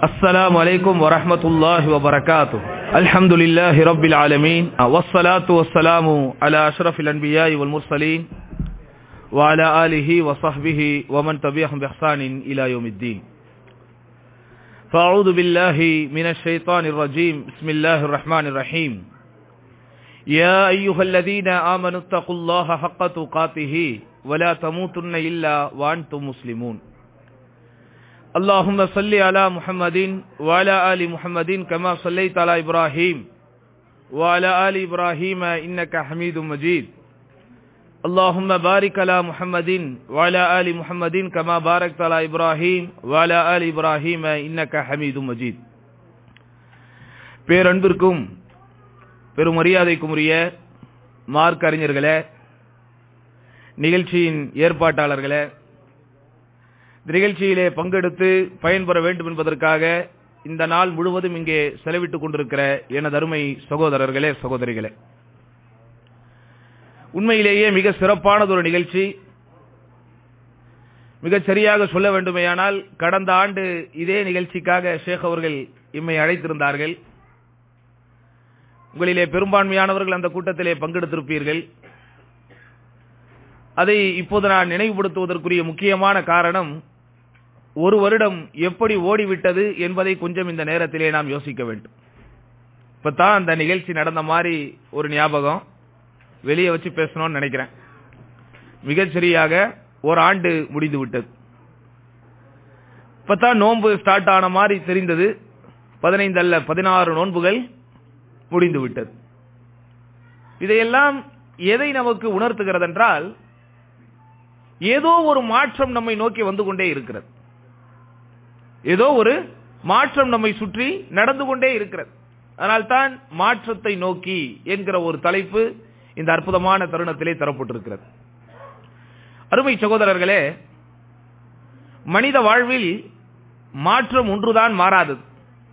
السلام عليكم ورحمة الله وبركاته الحمد لله رب العالمين والصلاة والسلام على أشرف الأنبياء والمرسلين وعلى آله وصحبه ومن تبعهم بإحسان إلى يوم الدين فأعوذ بالله من الشيطان الرجيم بسم الله الرحمن الرحيم يا أيها الذين آمنوا اتقوا الله حق تقاته ولا تموتن إلا وأنتم مسلمون اللهم صل على محمد وعلى آل محمد كما صليت على إبراهيم وعلى آل إبراهيم إنك حميد مجيد اللهم بارك على محمد وعلى آل محمد كما باركت على إبراهيم وعلى آل إبراهيم إنك حميد مجيد பேரன்பிற்கும் பெரும் மரியாதைக்கும் உரிய மார்க் அறிஞர்களே நிகழ்ச்சியின் ஏற்பாட்டாளர்களே நிகழ்ச்சியிலே பங்கெடுத்து பயன்பெற வேண்டும் என்பதற்காக இந்த நாள் முழுவதும் இங்கே செலவிட்டுக் கொண்டிருக்கிற எனது அருமை சகோதரர்களே சகோதரிகளே உண்மையிலேயே மிக சிறப்பானது ஒரு நிகழ்ச்சி மிகச் சரியாக சொல்ல வேண்டுமேயானால் கடந்த ஆண்டு இதே நிகழ்ச்சிக்காக ஷேக் அவர்கள் இம்மை அழைத்திருந்தார்கள் உங்களிலே பெரும்பான்மையானவர்கள் அந்த கூட்டத்திலே பங்கெடுத்திருப்பீர்கள் அதை இப்போது நான் நினைவுபடுத்துவதற்குரிய முக்கியமான காரணம் ஒரு வருடம் எப்படி ஓடிவிட்டது என்பதை கொஞ்சம் இந்த நேரத்திலே நாம் யோசிக்க வேண்டும் இப்பதான் அந்த நிகழ்ச்சி நடந்த மாதிரி ஒரு ஞாபகம் வெளியே வச்சு பேசணும்னு நினைக்கிறேன் மிகச் சரியாக ஒரு ஆண்டு முடிந்து விட்டது இப்பதான் நோன்பு ஸ்டார்ட் ஆன மாதிரி தெரிந்தது பதினைந்து அல்ல பதினாறு நோன்புகள் முடிந்து விட்டது இதையெல்லாம் எதை நமக்கு உணர்த்துகிறது என்றால் ஏதோ ஒரு மாற்றம் நம்மை நோக்கி வந்து கொண்டே இருக்கிறது ஏதோ ஒரு மாற்றம் நம்மை சுற்றி நடந்து கொண்டே இருக்கிறது அதனால்தான் மாற்றத்தை நோக்கி என்கிற ஒரு தலைப்பு இந்த அற்புதமான தருணத்திலே தரப்பட்டிருக்கிறது அருமை சகோதரர்களே மனித வாழ்வில் மாற்றம் ஒன்றுதான் மாறாதது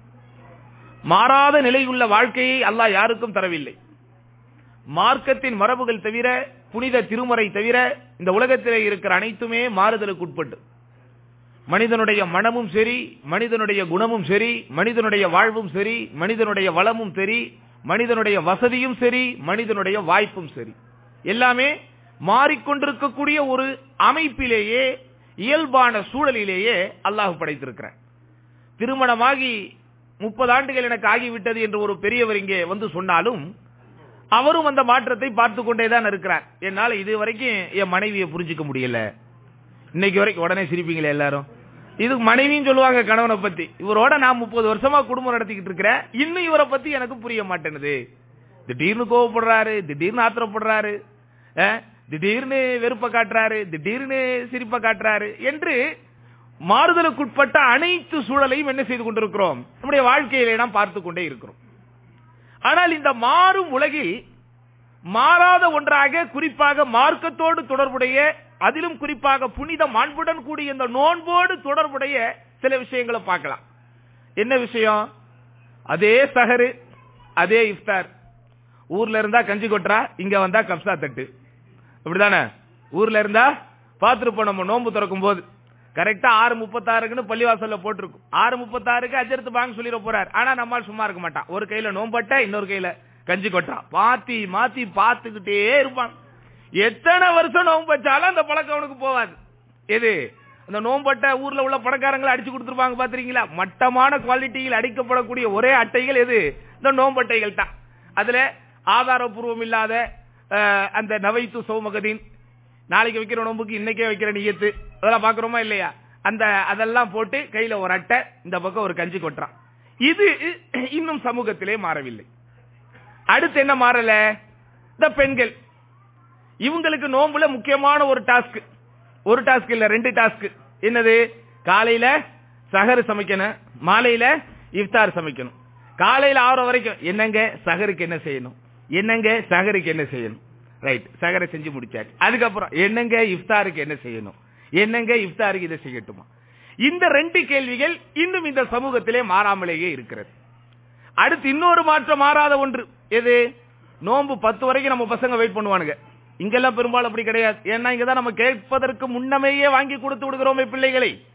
மாறாத நிலையுள்ள வாழ்க்கையை அல்லாஹ் யாருக்கும் தரவில்லை மார்க்கத்தின் மரபுகள் தவிர புனித திருமறை தவிர இந்த உலகத்திலே இருக்கிற அனைத்துமே மாறுதலுக்கு உட்பட்டு மனிதனுடைய மனமும் சரி மனிதனுடைய குணமும் சரி மனிதனுடைய வாழ்வும் சரி மனிதனுடைய வளமும் சரி மனிதனுடைய வசதியும் சரி மனிதனுடைய வாய்ப்பும் சரி எல்லாமே மாறிக்கொண்டிருக்கக்கூடிய ஒரு அமைப்பிலேயே இயல்பான சூழலிலேயே அல்லாஹ் படைத்திருக்கிறார் திருமணமாகி முப்பது ஆண்டுகள் எனக்கு ஆகிவிட்டது என்று ஒரு பெரியவர் இங்கே வந்து சொன்னாலும் அவரும் அந்த மாற்றத்தை பார்த்து கொண்டேதான் இருக்கிறார் என்னால இது வரைக்கும் என் மனைவியை புரிஞ்சுக்க முடியல இன்னைக்கு வரைக்கும் உடனே சிரிப்பீங்களே எல்லாரும் இது மனைவியும் சொல்லுவாங்க கணவனை பத்தி இவரோட நான் முப்பது வருஷமா குடும்பம் நடத்திக்கிட்டு இருக்கிறேன் இன்னும் இவரை பத்தி எனக்கு புரிய மாட்டேனுது திடீர்னு கோவப்படுறாரு திடீர்னு ஆத்திரப்படுறாரு திடீர்னு வெறுப்ப காட்டுறாரு திடீர்னு சிரிப்ப காட்டுறாரு என்று மாறுதலுக்குட்பட்ட அனைத்து சூழலையும் என்ன செய்து கொண்டிருக்கிறோம் நம்முடைய வாழ்க்கையிலே நாம் பார்த்து கொண்டே இருக்கிறோம் ஆனால் இந்த மாறும் உலகில் மாறாத ஒன்றாக குறிப்பாக மார்க்கத்தோடு தொடர்புடைய அதிலும் குறிப்பாக புனித மாண்புடன் கூடிய இந்த நோன்போடு தொடர்புடைய சில விஷயங்களை பார்க்கலாம் என்ன விஷயம் அதே சஹரு அதே இஃப்தார் ஊர்ல இருந்தா கஞ்சி கொட்டுறா இங்க வந்தா கப்சா தட்டு இப்படிதானே ஊர்ல இருந்தா பார்த்துருப்போம் நம்ம நோன்பு திறக்கும் போது கரெக்டா ஆறு முப்பத்தாறுக்குன்னு பள்ளிவாசல்ல போட்டிருக்கும் ஆறு முப்பத்தாறுக்கு அஜர்த்து பாங்க சொல்லிட போறாரு ஆனா நம்மால் சும்மா இருக்க மாட்டான் ஒரு கையில நோம்பட்ட இன்னொரு கையில கஞ்சி கொட்டா மாத்தி மாத்தி பார்த்துக்கிட்டே இருப்பான் எத்தனை வருஷம் நோம்பு வச்சாலும் அந்த பழக்கம் அவனுக்கு போவாது எது அந்த நோம்பட்ட ஊர்ல உள்ள பணக்காரங்களை அடிச்சு கொடுத்துருப்பாங்க பாத்துறீங்களா மட்டமான குவாலிட்டியில் அடிக்கப்படக்கூடிய ஒரே அட்டைகள் எது இந்த நோம்பட்டைகள் தான் அதுல ஆதாரபூர்வம் இல்லாத அந்த நவைத்து சௌமகதீன் நாளைக்கு வைக்கிற நோம்புக்கு இன்னைக்கே வைக்கிற நியத்து அதெல்லாம் பாக்குறோமா இல்லையா அந்த அதெல்லாம் போட்டு கையில ஒரு அட்டை இந்த பக்கம் ஒரு கஞ்சி கொட்டுறான் இது இன்னும் சமூகத்திலே மாறவில்லை அடுத்து என்ன மாறல இந்த பெண்கள் இவங்களுக்கு நோம்புல முக்கியமான ஒரு டாஸ்க் ஒரு டாஸ்க் இல்ல ரெண்டு டாஸ்க் என்னது காலையில சகரு சமைக்கணும் மாலையில இஃப்தார் சமைக்கணும் காலையில ஆறு வரைக்கும் என்னங்க சகருக்கு என்ன செய்யணும் என்னங்க சகருக்கு என்ன செய்யணும் ரைட் சகரை செஞ்சு முடிச்சாச்சு அதுக்கப்புறம் என்னங்க இஃப்தாருக்கு என்ன செய்யணும் என்னங்க இஃப்தாருக்கு இதை செய்யட்டுமா இந்த ரெண்டு கேள்விகள் இன்னும் இந்த சமூகத்திலே மாறாமலேயே இருக்கிறது அடுத்து இன்னொரு மாற்றம் மாறாத ஒன்று எது நோன்பு பத்து வரைக்கும் நம்ம பசங்க வெயிட் பண்ணுவானுங்க இங்கெல்லாம் பெரும்பாலும் அப்படி கிடையாது ஏன்னா இங்கதான் நம்ம கேட்பதற்கு முன்னமேயே வாங்கி கொடுத்து விடுகிறோமே பிள்ளைகளை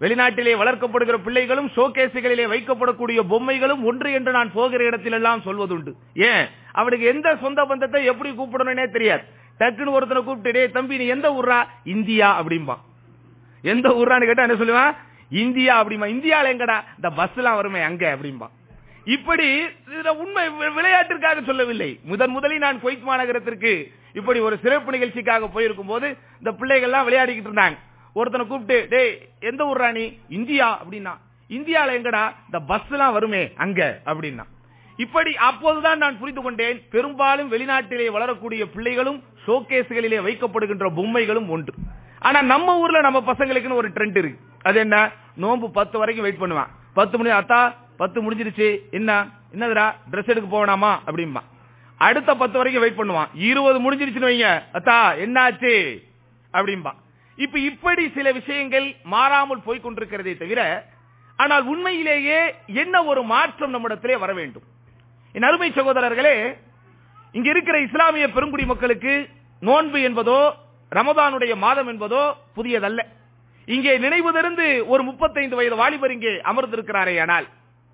வெளிநாட்டிலே வளர்க்கப்படுகிற பிள்ளைகளும் ஷோகேசுகளிலே வைக்கப்படக்கூடிய பொம்மைகளும் ஒன்று என்று நான் போகிற இடத்திலெல்லாம் சொல்வதுண்டு ஏன் அவனுக்கு எந்த சொந்த பந்தத்தை எப்படி கூப்பிடணும்னே தெரியாது டக்குன்னு ஒருத்தனை கூப்பிட்டு "டேய் தம்பி நீ எந்த ஊரா இந்தியா அப்படிம்பான் எந்த ஊரான்னு கேட்டா என்ன சொல்லுவான் இந்தியா அப்படிமா இந்தியால எங்கடா இந்த பஸ் எல்லாம் வருமே அங்க அப்படிம்பா இப்படி இதுல உண்மை வி- விளையாட்டிற்காக சொல்லவில்லை முதன் முதலில் நான் குவைத் மாநகரத்திற்கு இப்படி ஒரு சிறப்பு நிகழ்ச்சிக்காக போயிருக்கும் போது இந்த பிள்ளைகள் எல்லாம் விளையாடிக்கிட்டு இருந்தாங்க ஒருத்தனை கூப்பிட்டு டேய் எந்த ஊர்ரா நீ இந்தியா அப்படின்னா இந்தியால எங்கடா இந்த பஸ் எல்லாம் வருமே அங்க அப்படின்னா இப்படி அப்போதுதான் நான் புரிந்து கொண்டேன் பெரும்பாலும் வெளிநாட்டிலே வளரக்கூடிய பிள்ளைகளும் ஷோகேஸ்களிலே வைக்கப்படுகின்ற பொம்மைகளும் ஒன்று ஆனா நம்ம ஊர்ல நம்ம பசங்களுக்குன்னு ஒரு ட்ரெண்ட் இருக்கு அது என்ன நோன்பு பத்து வரைக்கும் வெயிட் பண்ணுவான் பத்து மணி அத்தா பத்து முடிஞ்சிருச்சு என்ன என்னதுடா ட்ரெஸ் எடுக்க போகணாமா அப்படிம்பா அடுத்த பத்து வரைக்கும் வெயிட் பண்ணுவான் இருபது முடிஞ்சிருச்சுன்னு வைங்க அத்தா என்னாச்சு அப்படிம்பா இப்ப இப்படி சில விஷயங்கள் மாறாமல் போய் கொண்டிருக்கிறதே தவிர ஆனால் உண்மையிலேயே என்ன ஒரு மாற்றம் நம்மிடத்திலே வர வேண்டும் என் அருமை சகோதரர்களே இங்க இருக்கிற இஸ்லாமிய பெருங்குடி மக்களுக்கு நோன்பு என்பதோ ரமதானுடைய மாதம் என்பதோ புதியதல்ல இங்கே நினைவு தெரிந்து ஒரு முப்பத்தைந்து வயது வாலிபர் இங்கே அமர்ந்திருக்கிறாரே ஆனால்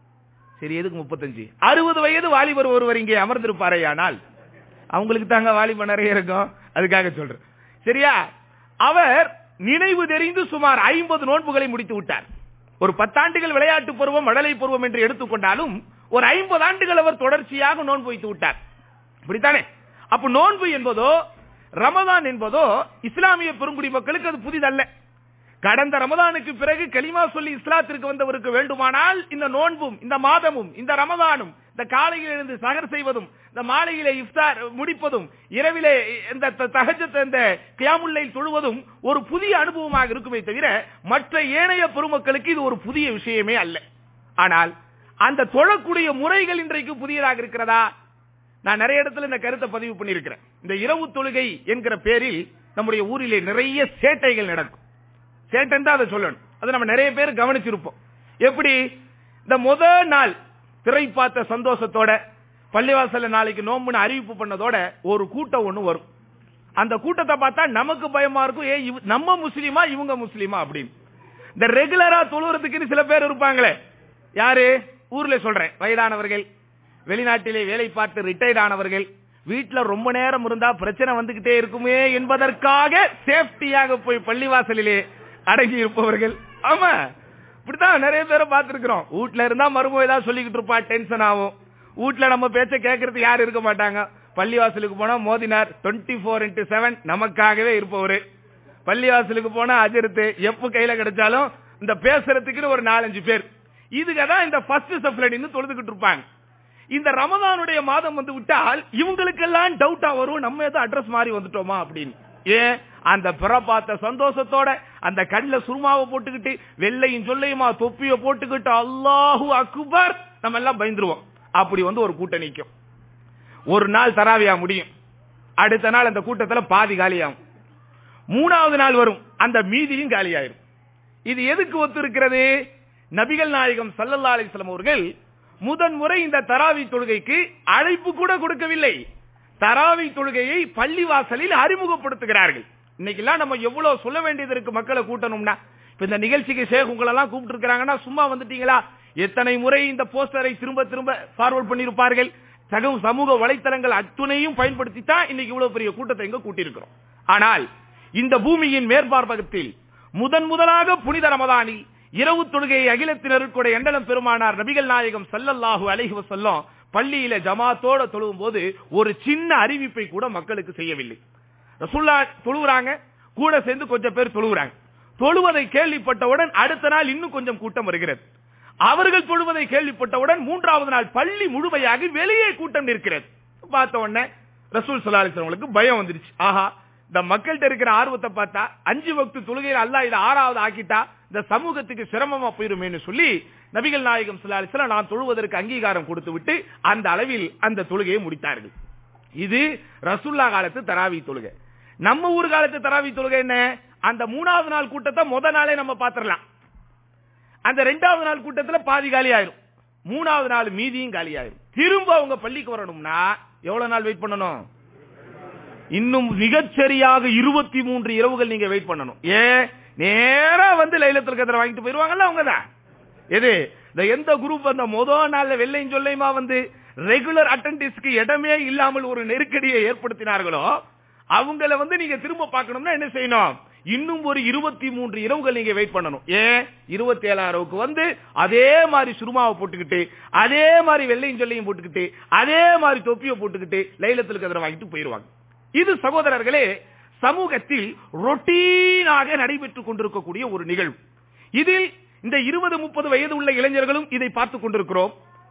சரி எதுக்கு முப்பத்தஞ்சு அறுபது வயது வாலிபர் ஒருவர் இங்கே அமர்ந்திருப்பாரே ஆனால் அவங்களுக்கு தாங்க வாலிபர் நிறைய இருக்கும் அதுக்காக சொல்றேன் சரியா அவர் நினைவு தெரிந்து சுமார் ஐம்பது நோன்புகளை முடித்து விட்டார் ஒரு பத்தாண்டுகள் விளையாட்டு பருவம் மழலை பருவம் என்று எடுத்துக்கொண்டாலும் ஒரு ஐம்பது ஆண்டுகள் அவர் தொடர்ச்சியாக நோன்பு வைத்து விட்டார் இப்படித்தானே அப்ப நோன்பு என்பதோ ரமதான் என்பதோ இஸ்லாமிய பெருங்குடி மக்களுக்கு அது புதிதல்ல கடந்த ரமதானுக்கு பிறகு கலிமா சொல்லி இஸ்லாத்திற்கு வந்தவருக்கு வேண்டுமானால் இந்த நோன்பும் இந்த மாதமும் இந்த ரமதானும் இந்த காலையில் இருந்து சகர் செய்வதும் இந்த மாலையிலே இஃப்தார் முடிப்பதும் இரவிலே இந்த தகஜத்தை இந்த கியாமுல்லை தொழுவதும் ஒரு புதிய அனுபவமாக இருக்குமே தவிர மற்ற ஏனைய பெருமக்களுக்கு இது ஒரு புதிய விஷயமே அல்ல ஆனால் அந்த தொழக்கூடிய முறைகள் இன்றைக்கு புதியதாக இருக்கிறதா நான் நிறைய இடத்துல இந்த கருத்தை பதிவு பண்ணியிருக்கிறேன் இந்த இரவு தொழுகை என்கிற பேரில் நம்முடைய ஊரிலே நிறைய சேட்டைகள் நடக்கும் சேட்டன் தான் அதை சொல்லணும் அதை நம்ம நிறைய பேர் கவனிச்சிருப்போம் எப்படி இந்த முதல் நாள் திரை பார்த்த சந்தோஷத்தோட பள்ளிவாசல்ல நாளைக்கு நோம்புன்னு அறிவிப்பு பண்ணதோட ஒரு கூட்டம் ஒண்ணு வரும் அந்த கூட்டத்தை பார்த்தா நமக்கு பயமா இருக்கும் ஏ இவ- நம்ம முஸ்லீமா இவங்க முஸ்லீமா அப்படின்னு இந்த ரெகுலரா தொழுறதுக்குன்னு சில பேர் இருப்பாங்களே யாரு ஊர்ல சொல்றேன் வயதானவர்கள் வெளிநாட்டிலே வேலை பார்த்து ரிட்டையர்ட் ஆனவர்கள் வீட்டுல ரொம்ப நேரம் இருந்தா பிரச்சனை வந்துகிட்டே இருக்குமே என்பதற்காக சேஃப்டியாக போய் பள்ளிவாசலிலே அடங்கி இருப்பவர்கள் ஆமா இப்படித்தான் நிறைய பேரை பார்த்திருக்கிறோம் வீட்ல இருந்தா மருமக ஏதாவது சொல்லிக்கிட்டு இருப்பா டென்ஷன் ஆகும் வீட்ல நம்ம பேச்ச கேட்கறது யாரும் இருக்க மாட்டாங்க பள்ளிவாசலுக்கு போனா மோதினார் டுவெண்ட்டி ஃபோர் இன்டூ செவன் நமக்காகவே இருப்பவரு பள்ளிவாசலுக்கு போனா அஜிருத்து எப்ப கையில கிடைச்சாலும் இந்த பேசுறதுக்குன்னு ஒரு நாலஞ்சு பேர் இதுக்கு தான் இந்த ஃபர்ஸ்ட் சப்ளடின்னு தொழுதுகிட்டு இருப்பாங்க இந்த ரமதானுடைய மாதம் வந்து விட்டால் இவங்களுக்கெல்லாம் டவுட்டா வரும் நம்ம ஏதோ அட்ரஸ் மாறி வந்துட்டோமா அப்படின்னு ஏன் அந்த பிறப்பாத்த சந்தோஷத்தோட அந்த கண்ணில் சுருமாவை போட்டுக்கிட்டு வெள்ளையும் சொல்லையுமா தொப்பிய போட்டுக்கிட்டு அல்லாஹு அக்பர் நம்ம எல்லாம் பயந்துருவோம் அப்படி வந்து ஒரு கூட்டம் நிக்கும் ஒரு நாள் தராவியா முடியும் அடுத்த நாள் அந்த கூட்டத்துல பாதி காலியாகும் மூணாவது நாள் வரும் அந்த மீதியும் காலியாயிரும் இது எதுக்கு ஒத்து இருக்கிறது நபிகள் நாயகம் சல்லல்லா அலிஸ்லாம் அவர்கள் முதன் முறை இந்த தராவி தொழுகைக்கு அழைப்பு கூட கொடுக்கவில்லை தராவி தொழுகையை பள்ளிவாசலில் அறிமுகப்படுத்துகிறார்கள் இன்னைக்கெல்லாம் நம்ம எவ்வளவு சொல்ல வேண்டியது இருக்கு மக்களை கூட்டணும்னா இப்ப இந்த நிகழ்ச்சிக்கு சேக் உங்களெல்லாம் கூப்பிட்டு இருக்கிறாங்கன்னா சும்மா வந்துட்டீங்களா எத்தனை முறை இந்த போஸ்டரை திரும்ப திரும்ப ஃபார்வர்ட் பண்ணிருப்பார்கள் சக சமூக வலைத்தளங்கள் அத்துணையும் பயன்படுத்தி தான் இன்னைக்கு இவ்வளவு பெரிய கூட்டத்தை இங்க கூட்டியிருக்கிறோம் ஆனால் இந்த பூமியின் மேற்பார்ப்பகத்தில் முதன் முதலாக புனித ரமதானில் இரவு தொழுகையை அகிலத்தினருக்குடைய எண்டலம் பெருமானார் நபிகள் நாயகம் சல்லல்லாஹு அலைஹி வஸல்லம் பள்ளியில ஜமாத்தோட தொழுவும் போது ஒரு சின்ன அறிவிப்பை கூட மக்களுக்கு செய்யவில்லை ரசுல்லா தொழுகிறாங்க கூட சேர்ந்து கொஞ்சம் பேர் தொழுகிறாங்க தொழுவதை கேள்விப்பட்டவுடன் அடுத்த நாள் இன்னும் கொஞ்சம் கூட்டம் வருகிறது அவர்கள் தொழுவதை கேள்விப்பட்டவுடன் மூன்றாவது நாள் பள்ளி முழுமையாக வெளியே கூட்டம் நிற்கிறது பார்த்த உடனே ரசூல் சொல்லாலிசவங்களுக்கு பயம் வந்துருச்சு ஆஹா இந்த மக்கள்கிட்ட இருக்கிற ஆர்வத்தை பார்த்தா அஞ்சு வக்து தொழுகையில் அல்லா இதை ஆறாவது ஆக்கிட்டா இந்த சமூகத்துக்கு சிரமமா போயிருமேன்னு சொல்லி நபிகள் நாயகம் சொல்லாலிசல நான் தொழுவதற்கு அங்கீகாரம் கொடுத்து விட்டு அந்த அளவில் அந்த தொழுகையை முடித்தார்கள் இது ரசுல்லா காலத்து தராவி தொழுகை நம்ம ஊர் காலத்து தராவி தொழுகை என்ன அந்த மூணாவது நாள் கூட்டத்தை முத நாளே நம்ம பாத்திரலாம் அந்த ரெண்டாவது நாள் கூட்டத்துல பாதி காலி ஆயிரும் மூணாவது நாள் மீதியும் காலி ஆயிரும் திரும்ப அவங்க பள்ளிக்கு வரணும்னா எவ்வளவு நாள் வெயிட் பண்ணணும் இன்னும் மிகச்சரியாக இருபத்தி மூன்று இரவுகள் நீங்க வெயிட் பண்ணணும் ஏன் நேரா வந்து லைலத்துல் கதிர வாங்கிட்டு போயிருவாங்கல்ல அவங்க தான் எது இந்த எந்த குரூப் அந்த முதல் நாள்ல வெள்ளையும் சொல்லையுமா வந்து ரெகுலர் அட்டெண்டிஸ்க்கு இடமே இல்லாமல் ஒரு நெருக்கடியை ஏற்படுத்தினார்களோ அவங்கள வந்து நீங்க திரும்ப பார்க்கணும்னா என்ன செய்யணும் இன்னும் ஒரு இருபத்தி மூன்று இரவுகள் நீங்க வெயிட் பண்ணணும் ஏன் இருபத்தி ஏழாயிரவுக்கு வந்து அதே மாதிரி சுருமாவை போட்டுக்கிட்டு அதே மாதிரி வெள்ளையும் சொல்லையும் போட்டுக்கிட்டு அதே மாதிரி தொப்பியை போட்டுக்கிட்டு லைலத்தில் கதிரை வாங்கிட்டு போயிருவாங்க இது சகோதரர்களே சமூகத்தில் ரொட்டீனாக நடைபெற்றுக் கொண்டிருக்கக்கூடிய ஒரு நிகழ்வு இதில் இந்த இருபது முப்பது வயது உள்ள இளைஞர்களும் இதை பார்த்துக் கொண்டிருக்கிறோம்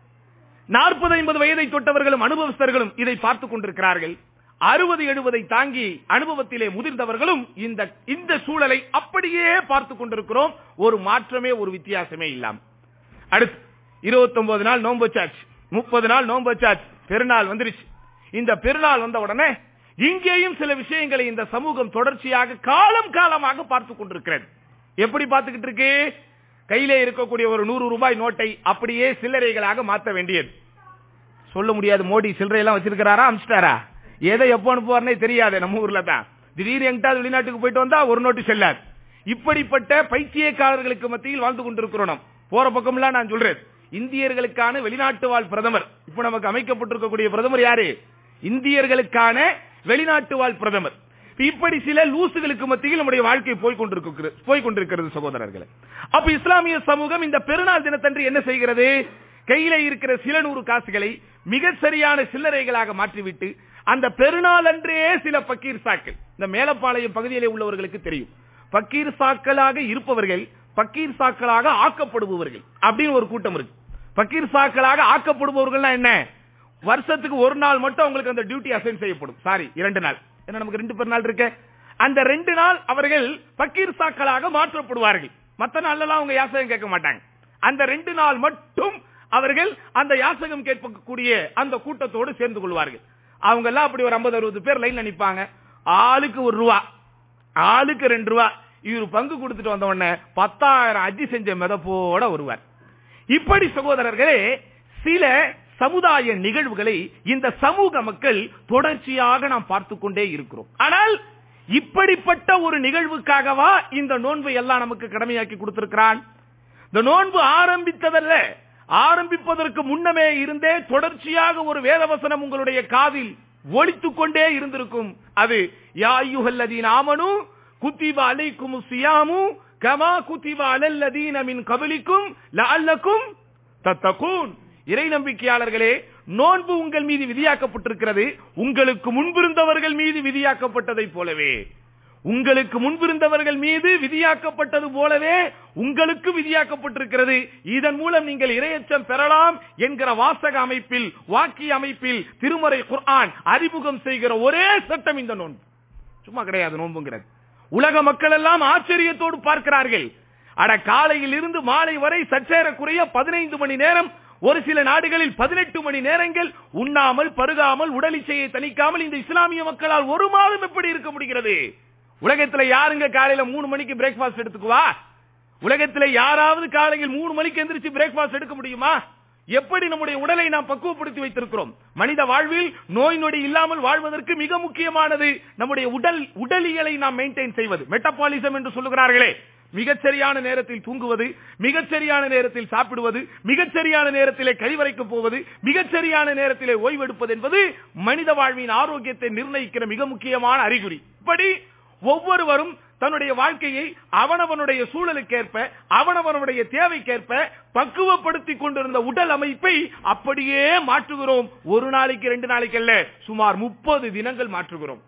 நாற்பது ஐம்பது வயதை தொட்டவர்களும் அனுபவஸ்தர்களும் இதை பார்த்துக் கொண்டிருக்கிறார்கள் அறுபது எழுபதை தாங்கி அனுபவத்திலே முதிர்ந்தவர்களும் இந்த இந்த சூழலை அப்படியே பார்த்துக் கொண்டிருக்கிறோம் ஒரு மாற்றமே ஒரு வித்தியாசமே இல்லாம அடுத்து இருபத்தி ஒன்பது நாள் நோன்பு சாச்சு முப்பது நாள் நோன்பு சாச்சு பெருநாள் வந்துருச்சு இந்த பெருநாள் வந்த உடனே இங்கேயும் சில விஷயங்களை இந்த சமூகம் தொடர்ச்சியாக காலம் காலமாக பார்த்துக் கொண்டிருக்கிறது எப்படி பார்த்துக்கிட்டு இருக்கு கையிலே இருக்கக்கூடிய ஒரு நூறு ரூபாய் நோட்டை அப்படியே சில்லறைகளாக மாற்ற வேண்டியது சொல்ல முடியாது மோடி சில்லறை எல்லாம் வச்சிருக்கிறாரா அமிச்சிட்டாரா எதை எப்போ அனுப்புவார்னே தெரியாது நம்ம ஊர்ல தான் திடீர்னு எங்கிட்டாவது வெளிநாட்டுக்கு போயிட்டு வந்தா ஒரு நோட்டு செல்லாது இப்படிப்பட்ட பைத்தியக்காரர்களுக்கு மத்தியில் வாழ்ந்து கொண்டிருக்கிறோம் நாம். போற பக்கம்லாம் நான் சொல்றேன் இந்தியர்களுக்கான வெளிநாட்டு வாழ் பிரதமர் இப்ப நமக்கு அமைக்கப்பட்டிருக்கக்கூடிய பிரதமர் யாரு இந்தியர்களுக்கான வெளிநாட்டு வாழ் பிரதமர் இப்படி சில லூசுகளுக்கு மத்தியில் நம்முடைய வாழ்க்கை போய் கொண்டிருக்கிறது போய் கொண்டிருக்கிறது சகோதரர்களே அப்ப இஸ்லாமிய சமூகம் இந்த பெருநாள் தினத்தன்று என்ன செய்கிறது கையில இருக்கிற சில நூறு காசுகளை மிக சரியான சில்லறைகளாக மாற்றிவிட்டு அந்த பெருநாள் அன்றே சில பக்கீர் சாக்கள் இந்த மேலப்பாளையம் பகுதியிலே உள்ளவர்களுக்கு தெரியும் பக்கீர் சாக்களாக இருப்பவர்கள் பக்கீர் சாக்களாக ஆக்கப்படுபவர்கள் அப்படின்னு ஒரு கூட்டம் இருக்கு பக்கீர் சாக்களாக ஆக்கப்படுபவர்கள்னா என்ன வருஷத்துக்கு ஒரு நாள் மட்டும் அவங்களுக்கு அந்த டியூட்டி அசைன் செய்யப்படும் சாரி இரண்டு நாள் ஏன்னா நமக்கு ரெண்டு பெருநாள் இருக்கு அந்த ரெண்டு நாள் அவர்கள் பக்கீர் சாக்களாக மாற்றப்படுவார்கள் மத்த நாள்லாம் அவங்க யாசகம் கேட்க மாட்டாங்க அந்த ரெண்டு நாள் மட்டும் அவர்கள் அந்த யாசகம் கேட்கக்கூடிய அந்த கூட்டத்தோடு சேர்ந்து கொள்வார்கள் அவங்க எல்லாம் அப்படி ஒரு ஐம்பது அறுபது பேர் லைன்ல நிப்பாங்க ஆளுக்கு ஒரு ரூபா ஆளுக்கு ரெண்டு ரூபா இவர் பங்கு கொடுத்துட்டு வந்த உடனே பத்தாயிரம் அஜி செஞ்ச மிதப்போட வருவார் இப்படி சகோதரர்களே சில சமுதாய நிகழ்வுகளை இந்த சமூக மக்கள் தொடர்ச்சியாக நாம் பார்த்துக் கொண்டே இருக்கிறோம் ஆனால் இப்படிப்பட்ட ஒரு நிகழ்வுக்காகவா இந்த நோன்பை எல்லாம் நமக்கு கடமையாக்கி கொடுத்திருக்கிறான் இந்த நோன்பு ஆரம்பித்ததல்ல ஆரம்பிப்பதற்கு முன்னமே இருந்தே தொடர்ச்சியாக ஒரு வேதவசனம் உங்களுடைய காதில் ஒழித்துக் கொண்டே இருந்திருக்கும் அது யாயுகல்லதீன் ஆமனு குத்திப அலைக்கும் சியாமு கமா குத்திப அலல்லதீன மின் கபலிக்கும் லஅல்லக்கும் தத்தகூன் இறை நம்பிக்கையாளர்களே நோன்பு உங்கள் மீது விதியாக்கப்பட்டிருக்கிறது உங்களுக்கு முன்பிருந்தவர்கள் மீது விதியாக்கப்பட்டதை போலவே உங்களுக்கு முன்பிருந்தவர்கள் மீது விதியாக்கப்பட்டது போலவே உங்களுக்கு விதியாக்கப்பட்டிருக்கிறது இதன் மூலம் நீங்கள் இரையச்சம் பெறலாம் என்கிற வாசக அமைப்பில் வாக்கிய அமைப்பில் திருமறை குர்ஆன் அறிமுகம் செய்கிற ஒரே சட்டம் இந்த நோன்பு சும்மா கிடையாது நோன்புங்கிறது உலக மக்கள் எல்லாம் ஆச்சரியத்தோடு பார்க்கிறார்கள் அட காலையில் இருந்து மாலை வரை சற்றேறக்குறைய பதினைந்து மணி நேரம் ஒரு சில நாடுகளில் பதினெட்டு மணி நேரங்கள் உண்ணாமல் பருகாமல் உடலிச்சையை தணிக்காமல் இந்த இஸ்லாமிய மக்களால் ஒரு மாதம் எப்படி இருக்க முடிகிறது உலகத்துல யாருங்க காலையில மூணு மணிக்கு பிரேக்பாஸ்ட் எடுத்துக்குவா உலகத்துல யாராவது காலையில் மூணு மணிக்கு எந்திரிச்சு பிரேக்பாஸ்ட் எடுக்க முடியுமா எப்படி நம்முடைய உடலை நாம் பக்குவப்படுத்தி வைத்திருக்கிறோம் மனித வாழ்வில் நோய் நொடி இல்லாமல் வாழ்வதற்கு மிக முக்கியமானது நம்முடைய உடல் உடலியலை நாம் மெயின்டைன் செய்வது மெட்டபாலிசம் என்று சொல்லுகிறார்களே மிகச்சரியான நேரத்தில் தூங்குவது மிகச்சரியான நேரத்தில் சாப்பிடுவது மிகச்சரியான நேரத்திலே கழிவறைக்கு போவது மிகச்சரியான நேரத்திலே ஓய்வெடுப்பது என்பது மனித வாழ்வின் ஆரோக்கியத்தை நிர்ணயிக்கிற மிக முக்கியமான அறிகுறி இப்படி ஒவ்வொருவரும் தன்னுடைய வாழ்க்கையை அவனவனுடைய சூழலுக்கேற்ப அவனவனுடைய தேவைக்கேற்ப பக்குவப்படுத்தி கொண்டிருந்த உடல் அமைப்பை அப்படியே மாற்றுகிறோம் ஒரு நாளைக்கு ரெண்டு நாளைக்கு அல்ல சுமார் முப்பது தினங்கள் மாற்றுகிறோம்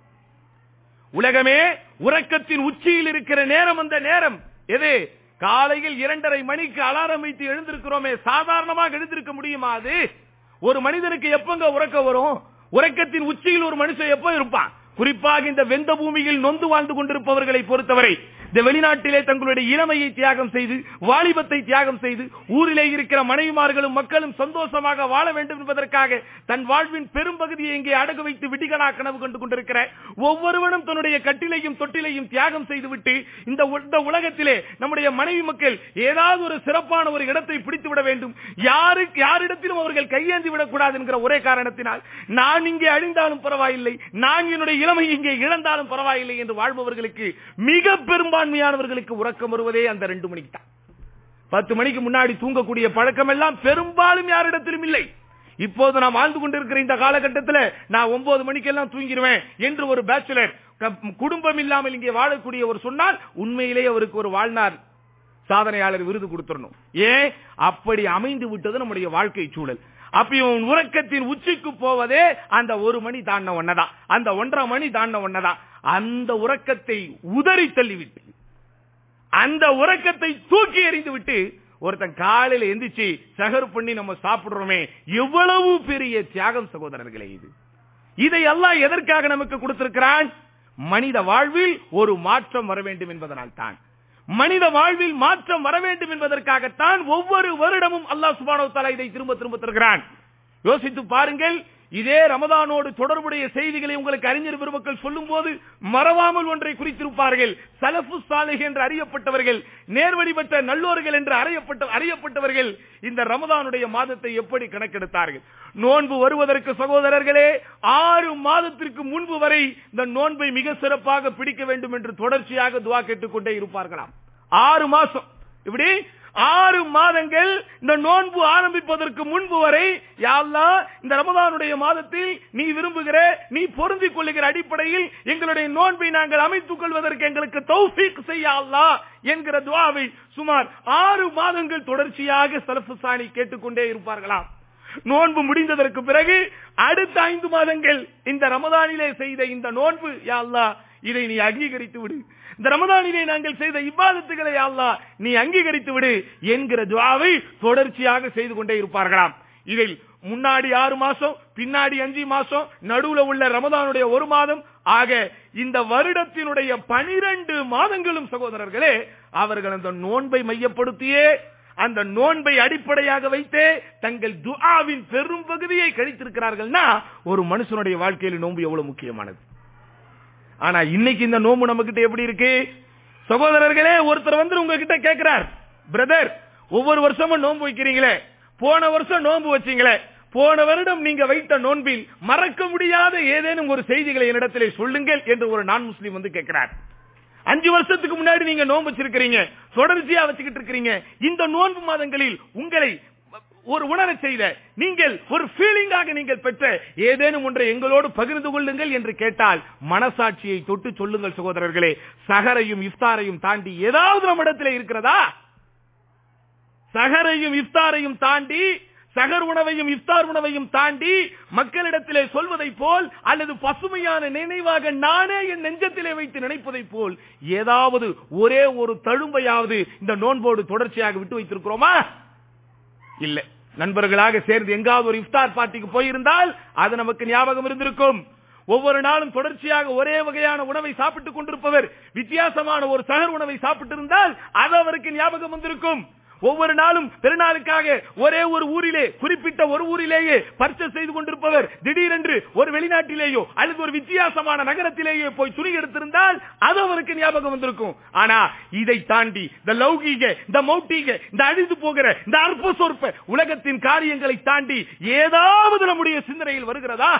உலகமே உறக்கத்தின் உச்சியில் இருக்கிற நேரம் அந்த நேரம் எது காலையில் இரண்டரை மணிக்கு அலாரம் வைத்து எழுந்திருக்கிறோமே சாதாரணமாக எழுந்திருக்க முடியுமா அது ஒரு மனிதனுக்கு எப்பங்க உறக்க வரும் உறக்கத்தின் உச்சியில் ஒரு மனுஷன் எப்ப இருப்பான் குறிப்பாக இந்த வெந்த பூமியில் நொந்து வாழ்ந்து கொண்டிருப்பவர்களை பொறுத்தவரை இந்த வெளிநாட்டிலே தங்களுடைய இளமையை தியாகம் செய்து வாலிபத்தை தியாகம் செய்து ஊரிலே இருக்கிற மனைவிமார்களும் மக்களும் சந்தோஷமாக வாழ வேண்டும் என்பதற்காக தன் வாழ்வின் பெரும்பகுதியை இங்கே அடகு வைத்து விடிகனா கனவு கண்டு கொண்டிருக்கிற ஒவ்வொருவனும் தன்னுடைய கட்டிலையும் தொட்டிலையும் தியாகம் செய்துவிட்டு இந்த உ- இந்த உலகத்திலே நம்முடைய மனைவி மக்கள் ஏதாவது ஒரு சிறப்பான ஒரு இடத்தை பிடித்து விட வேண்டும் யாருக்கு யாரிடத்திலும் அவர்கள் கையேந்தி விடக்கூடாது என்கிற ஒரே காரணத்தினால் நான் இங்கே அழிந்தாலும் பரவாயில்லை நான் என்னுடைய இளமை இங்கே இழந்தாலும் பரவாயில்லை என்று வாழ்பவர்களுக்கு மிக பெரும்பாலும் பெரும்பான்மையானவர்களுக்கு உறக்கம் வருவதே அந்த ரெண்டு மணிக்கு தான் பத்து மணிக்கு முன்னாடி தூங்கக்கூடிய பழக்கம் எல்லாம் பெரும்பாலும் யாரிடத்திலும் இல்லை இப்போது நாம் வாழ்ந்து கொண்டிருக்கிற இந்த காலகட்டத்தில் நான் ஒன்பது மணிக்கெல்லாம் தூங்கிடுவேன் என்று ஒரு பேச்சுலர் குடும்பம் இல்லாமல் இங்கே வாழக்கூடிய ஒரு சொன்னால் உண்மையிலேயே அவருக்கு ஒரு வாழ்நாள் சாதனையாளர் விருது கொடுத்துடணும் ஏன் அப்படி அமைந்து விட்டது நம்முடைய வாழ்க்கை சூழல் அப்ப இவன் உறக்கத்தின் உச்சிக்கு போவதே அந்த ஒரு மணி தாண்ட ஒன்னதான் அந்த ஒன்றரை மணி தாண்ட ஒன்னதான் அந்த உறக்கத்தை உதறி தள்ளிவிட்டு அந்த உறக்கத்தை தூக்கி எறிந்து விட்டு ஒருத்தன் காலையில எந்திரிச்சு சகர் பண்ணி நம்ம சாப்பிடுறோமே எவ்வளவு பெரிய தியாகம் சகோதரர்களே இது இதை எல்லாம் எதற்காக நமக்கு கொடுத்திருக்கிறான் மனித வாழ்வில் ஒரு மாற்றம் வர வேண்டும் என்பதனால் தான் மனித வாழ்வில் மாற்றம் வர வேண்டும் என்பதற்காகத்தான் ஒவ்வொரு வருடமும் அல்லாஹ் சுபானோ தலா இதை திரும்ப திரும்ப தருகிறான் யோசித்து பாருங்கள் இதே ரமதானோடு தொடர்புடைய செய்திகளை உங்களுக்கு அறிஞர் பெருமக்கள் சொல்லும் போது மறவாமல் ஒன்றை குறித்திருப்பார்கள் சலஃபு சாலிஹ் என்று அறியப்பட்டவர்கள் நேர்வழி பெற்ற நல்லோர்கள் என்று அறியப்பட்ட அறியப்பட்டவர்கள் இந்த ரமதானுடைய மாதத்தை எப்படி கணக்கெடுத்தார்கள் நோன்பு வருவதற்கு சகோதரர்களே ஆறு மாதத்திற்கு முன்பு வரை இந்த நோன்பை மிக சிறப்பாக பிடிக்க வேண்டும் என்று தொடர்ச்சியாக துவா கேட்டுக்கொண்டே இருப்பார்களாம் ஆறு மாசம் இப்படி ஆறு மாதங்கள் இந்த நோன்பு ஆரம்பிப்பதற்கு முன்பு வரை யாழ்லா இந்த ரமதானுடைய மாதத்தில் நீ விரும்புகிற நீ பொருந்திக் கொள்ளுகிற அடிப்படையில் எங்களுடைய நோன்பை நாங்கள் அமைத்துக் கொள்வதற்கு எங்களுக்கு தௌஃபீக் செய்ய அல்லா என்கிற துவாவை சுமார் ஆறு மாதங்கள் தொடர்ச்சியாக சலஃபு சாணி கேட்டுக்கொண்டே இருப்பார்களாம் நோன்பு முடிந்ததற்கு பிறகு அடுத்த ஐந்து மாதங்கள் இந்த ரமதானிலே செய்த இந்த நோன்பு யா அல்லாஹ் இதை நீ அங்கீகரித்து விடு இந்த ரமதானிலே நாங்கள் செய்த இவ்வாதத்துகளை அல்லா நீ அங்கீகரித்து விடு என்கிற துவாவை தொடர்ச்சியாக செய்து கொண்டே இருப்பார்களாம் இதில் முன்னாடி ஆறு மாசம் பின்னாடி அஞ்சு மாசம் நடுவுல உள்ள ரமதானுடைய ஒரு மாதம் ஆக இந்த வருடத்தினுடைய பனிரெண்டு மாதங்களும் சகோதரர்களே அவர்கள் அந்த நோன்பை மையப்படுத்தியே அந்த நோன்பை அடிப்படையாக வைத்தே தங்கள் துஆவின் பெரும் பகுதியை கழித்திருக்கிறார்கள்னா ஒரு மனுஷனுடைய வாழ்க்கையில் நோன்பு எவ்வளவு முக்கியமானது ஆனா இன்னைக்கு இந்த நோம்பு நம்ம கிட்ட எப்படி இருக்கு சகோதரர்களே ஒருத்தர் வந்து உங்ககிட்ட கேட்கிறார் பிரதர் ஒவ்வொரு வருஷமும் நோன்பு வைக்கிறீங்களே போன வருஷம் நோன்பு வச்சீங்களே போன வருடம் நீங்க வைத்த நோன்பில் மறக்க முடியாத ஏதேனும் ஒரு செய்திகளை என்னிடத்திலே சொல்லுங்கள் என்று ஒரு நான் முஸ்லீம் வந்து கேட்கிறார் அஞ்சு வருஷத்துக்கு முன்னாடி நீங்க நோன்பு வச்சிருக்கிறீங்க தொடர்ச்சியா வச்சுக்கிட்டு இருக்கிறீங்க இந்த நோன்பு மாதங்களில் உங்களை ஒரு உணர செய்த நீங்கள் ஒரு ஃபீலிங்காக நீங்கள் பெற்ற ஏதேனும் ஒன்றை எங்களோடு பகிர்ந்து கொள்ளுங்கள் என்று கேட்டால் மனசாட்சியை தொட்டு சொல்லுங்கள் சகோதரர்களே சகரையும் இஃப்தாரையும் தாண்டி ஏதாவது நம்மிடத்தில் இருக்கிறதா சகரையும் இஃப்தாரையும் தாண்டி சகர் உணவையும் இஃப்தார் உணவையும் தாண்டி மக்களிடத்திலே சொல்வதை போல் அல்லது பசுமையான நினைவாக நானே என் நெஞ்சத்திலே வைத்து நினைப்பதை போல் ஏதாவது ஒரே ஒரு தழும்பையாவது இந்த நோன்போடு தொடர்ச்சியாக விட்டு வைத்திருக்கிறோமா இல்ல நண்பர்களாக சேர்ந்து எங்காவது ஒரு இஃப்தார் பார்ட்டிக்கு போயிருந்தால் அது நமக்கு ஞாபகம் இருந்திருக்கும் ஒவ்வொரு நாளும் தொடர்ச்சியாக ஒரே வகையான உணவை சாப்பிட்டுக் கொண்டிருப்பவர் வித்தியாசமான ஒரு சகர் உணவை சாப்பிட்டு இருந்தால் அது அவருக்கு ஞாபகம் வந்திருக்கும் ஒவ்வொரு நாளும் பெருநாளுக்காக ஒரே ஒரு ஊரிலே குறிப்பிட்ட ஒரு ஊரிலேயே பர்ச்சேஸ் செய்து கொண்டிருப்பவர் திடீரென்று ஒரு வெளிநாட்டிலேயோ அல்லது ஒரு வித்தியாசமான நகரத்திலேயே போய் துணி எடுத்திருந்தால் அது அவருக்கு ஞாபகம் வந்திருக்கும் ஆனா இதை தாண்டி இந்த லௌகீக இந்த மௌட்டிக இந்த அழிந்து போகிற இந்த அற்ப சொற்ப உலகத்தின் காரியங்களை தாண்டி ஏதாவது நம்முடைய சிந்தனையில் வருகிறதா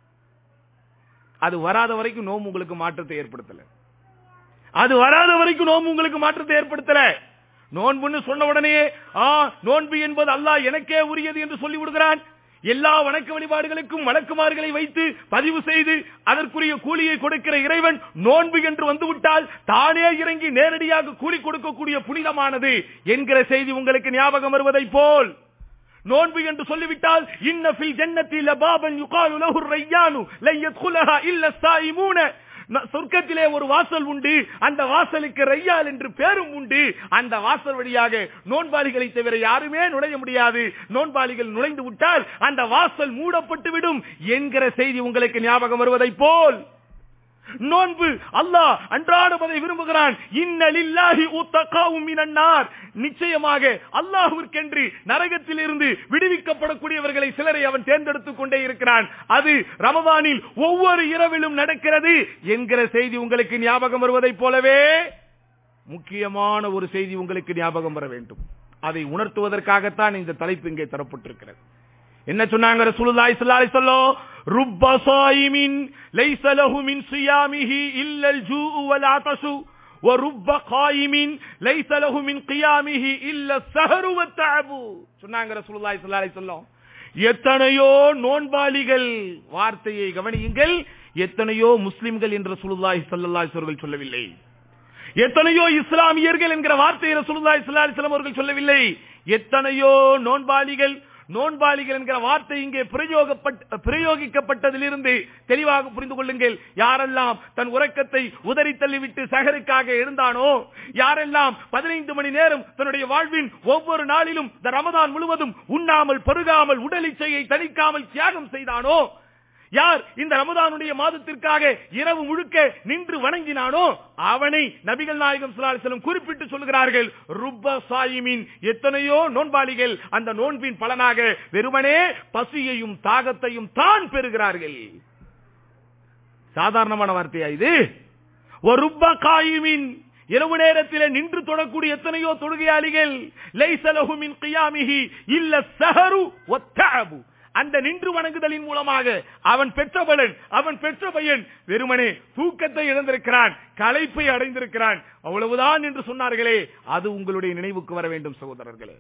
அது வராத வரைக்கும் நோம்பு உங்களுக்கு மாற்றத்தை ஏற்படுத்தல அது வராத வரைக்கும் நோம்பு உங்களுக்கு மாற்றத்தை ஏற்படுத்தல நோன்புன்னு சொன்ன உடனே ஆ நோன்பு என்பது அல்லாஹ் எனக்கே உரியது என்று சொல்லி விடுகிறான் எல்லா வணக்க வழிபாடுகளுக்கும் வழக்குமார்களை வைத்து பதிவு செய்து அதற்குரிய கூலியை கொடுக்கிற இறைவன் நோன்பு என்று வந்துவிட்டால் தானே இறங்கி நேரடியாக கூலி கொடுக்கக்கூடிய புனிதமானது என்கிற செய்தி உங்களுக்கு ஞாபகம் வருவதை போல் நோன்பு என்று சொல்லிவிட்டால் இன்ன ஃபில் ஜன்னத்தி லபாபன் யுகாலு லஹு ரையானு லை யத்குலஹா இல்ல ஸாயிமூன சொர்க்கத்திலே ஒரு வாசல் உண்டு அந்த வாசலுக்கு ரையால் என்று பேரும் உண்டு அந்த வாசல் வழியாக நோன்பாளிகளை தவிர யாருமே நுழைய முடியாது நோன்பாளிகள் நுழைந்து விட்டால் அந்த வாசல் மூடப்பட்டு விடும் என்கிற செய்தி உங்களுக்கு ஞாபகம் வருவதை போல் நோன்பு அல்லாஹ் அன்றாடம் அதை விரும்புகிறான் இன்னலில்லாஹி உத்தகாவும் மினன்னார் நிச்சயமாக அல்லாஹ்விற்கென்று நரகத்தில் இருந்து விடுவிக்கப்படக்கூடியவர்களை சிலரை அவன் தேர்ந்தெடுத்துக் கொண்டே இருக்கிறான் அது ரமதானில் ஒவ்வொரு இரவிலும் நடக்கிறது என்கிற செய்தி உங்களுக்கு ஞாபகம் வருவதைப் போலவே முக்கியமான ஒரு செய்தி உங்களுக்கு ஞாபகம் வர வேண்டும் அதை உணர்த்துவதற்காகத்தான் இந்த தலைப்பு இங்கே தரப்பட்டிருக்கிறது என்ன சொன்னாங்க ரசூலுல்லாஹி ஸல்லல்லாஹு அலைஹி வஸல்லம் ருப்ப ஸாயிமின் லைஸ லஹு மின் ஸியாமிஹி இல்லல் ஜூஉ வல் ஆதஸு وَرُبَّ قَائِمٍ لَيْسَ لَهُ مِنْ قِيَامِهِ إِلَّا السَّهْرُ وَالتَّعَبُ சொன்னாங்க ரசூலுல்லாஹி ஸல்லல்லாஹு அலைஹி வஸல்லம் எத்தனையோ நோன்பாளிகள் வார்த்தையை கவனியுங்கள் எத்தனையோ முஸ்லிம்கள் என்று ரசூலுல்லாஹி ஸல்லல்லாஹு அலைஹி வஸல்லம் சொல்லவில்லை எத்தனையோ இஸ்லாமியர்கள் என்கிற வார்த்தையை ரசூலுல்லாஹி ஸல்லல்லாஹு அலைஹி வஸல்லம் அவர்கள் சொல்லவில்லை எத்தனையோ நோன்பாளிகள் நோன்பாளிகள் என்கிற வார்த்தை இங்கே பிரயோகப்பட்ட பிரயோகிக்கப்பட்டதிலிருந்து தெளிவாக புரிந்து கொள்ளுங்கள் யாரெல்லாம் தன் உறக்கத்தை உதறி தள்ளிவிட்டு சகருக்காக எழுந்தானோ யாரெல்லாம் பதினைந்து மணி நேரம் தன்னுடைய வாழ்வின் ஒவ்வொரு நாளிலும் இந்த ரமதான் முழுவதும் உண்ணாமல் பருகாமல் உடல் இச்சையை தணிக்காமல் தியாகம் செய்தானோ யார் இந்த ரமதானுடைய மாதத்திற்காக இரவு முழுக்க நின்று வணங்கினானோ அவனை நபிகள் நாயகம் ஸல்லல்லாஹு அலைஹி வஸல்லம் குறிப்பிட்டு சொல்கிறார்கள் ருப்ப சாயிமின் எத்தனையோ நோன்பாளிகள் அந்த நோன்பின் பலனாக வெறுமனே பசியையும் தாகத்தையும் தான் பெறுகிறார்கள் சாதாரணமான வார்த்தையா இது ஒரு ருப்ப காயுமின் இரவு நேரத்தில் நின்று தொடக்கூடிய எத்தனையோ தொழுகையாளிகள் லைசலஹு மின் கியாமிஹி இல்ல சஹரு வத்தஅபு அந்த நின்று வணங்குதலின் மூலமாக அவன் பெற்ற பலன் அவன் பெற்ற பையன் வெறுமனே தூக்கத்தை இழந்திருக்கிறான் களைப்பை அடைந்திருக்கிறான் அவ்வளவுதான் என்று சொன்னார்களே அது உங்களுடைய நினைவுக்கு வர வேண்டும் சகோதரர்களே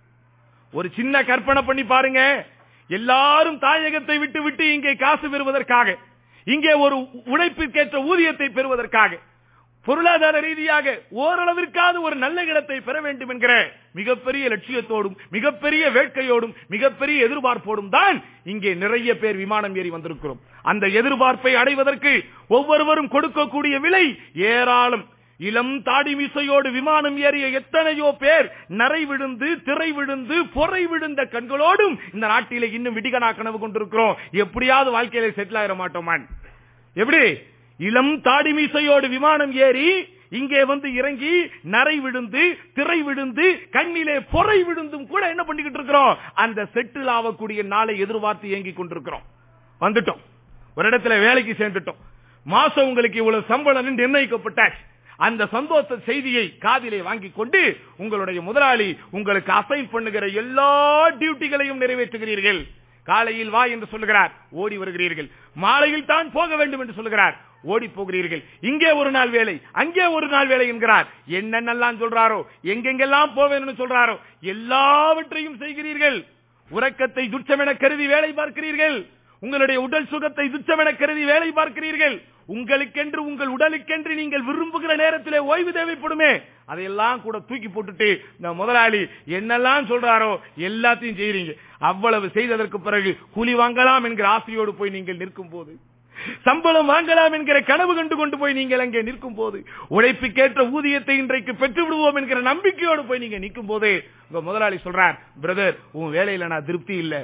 ஒரு சின்ன கற்பனை பண்ணி பாருங்க எல்லாரும் தாயகத்தை விட்டு விட்டு இங்கே காசு பெறுவதற்காக இங்கே ஒரு உழைப்பிற்கேற்ற ஊதியத்தை பெறுவதற்காக பொருளாதார ரீதியாக ஓரளவிற்காவது ஒரு நல்ல இடத்தை பெற வேண்டும் என்கிற மிகப்பெரிய லட்சியத்தோடும் மிகப்பெரிய வேட்கையோடும் மிகப்பெரிய எதிர்பார்ப்போடும் தான் இங்கே நிறைய பேர் விமானம் ஏறி வந்திருக்கிறோம் அந்த எதிர்பார்ப்பை அடைவதற்கு ஒவ்வொருவரும் கொடுக்கக்கூடிய விலை ஏராளம் இளம் தாடி மீசையோடு விமானம் ஏறிய எத்தனையோ பேர் நரை விழுந்து திரை விழுந்து பொறை விழுந்த கண்களோடும் இந்த நாட்டிலே இன்னும் விடிகனா கனவு கொண்டிருக்கிறோம் எப்படியாவது வாழ்க்கையில செட்டில் ஆயிட மாட்டோமான் எப்படி இளம் தாடி மீசையோடு விமானம் ஏறி இங்கே வந்து இறங்கி நரை விழுந்து திரை விழுந்து கண்ணிலே பொறை விழுந்தும் கூட என்ன பண்ணிக்கிட்டு இருக்கிறோம் அந்த செட்டில் ஆகக்கூடிய நாளை எதிர்பார்த்து இயங்கிக் கொண்டிருக்கிறோம் வந்துட்டோம் ஒரு இடத்துல வேலைக்கு சேர்ந்துட்டோம் மாசம் உங்களுக்கு இவ்வளவு சம்பளம் நிர்ணயிக்கப்பட்டாச்சு அந்த சந்தோஷ செய்தியை காதிலே வாங்கி கொண்டு உங்களுடைய முதலாளி உங்களுக்கு அசைன் பண்ணுகிற எல்லா டியூட்டிகளையும் நிறைவேற்றுகிறீர்கள் காலையில் வா என்று சொல்லுகிறார் ஓடி வருகிறீர்கள் மாலையில் தான் போக வேண்டும் என்று சொல்லுகிறார் ஓடி போகிறீர்கள் இங்கே ஒரு நாள் வேலை அங்கே ஒரு நாள் வேலை என்கிறார் என்னென்னலாம் சொல்றாரோ எங்கெங்கெல்லாம் போவேன்னு சொல்றாரோ எல்லாவற்றையும் செய்கிறீர்கள் உறக்கத்தை துச்சமென கருதி வேலை பார்க்கிறீர்கள் உங்களுடைய உடல் சுகத்தை துச்சமென கருதி வேலை பார்க்கிறீர்கள் உங்களுக்கென்று உங்கள் உடலுக்கென்று நீங்கள் விரும்புகிற நேரத்திலே ஓய்வு தேவைப்படுமே அதையெல்லாம் கூட தூக்கி போட்டுட்டு இந்த முதலாளி என்னெல்லாம் சொல்றாரோ எல்லாத்தையும் செய்யறீங்க அவ்வளவு செய்ததற்கு பிறகு கூலி வாங்கலாம் என்கிற ஆசையோடு போய் நீங்கள் நிற்கும் போது சம்பளம் வாங்கலாம் என்கிற கனவு கண்டு கொண்டு போய் நீங்கள் அங்கே நிற்கும் போது உழைப்புக்கேற்ற ஊதியத்தை இன்றைக்கு பெற்று விடுவோம் என்கிற நம்பிக்கையோடு போய் நீங்க நிற்கும் போது உங்க முதலாளி சொல்றார் பிரதர் உன் வேலையில நான் திருப்தி இல்ல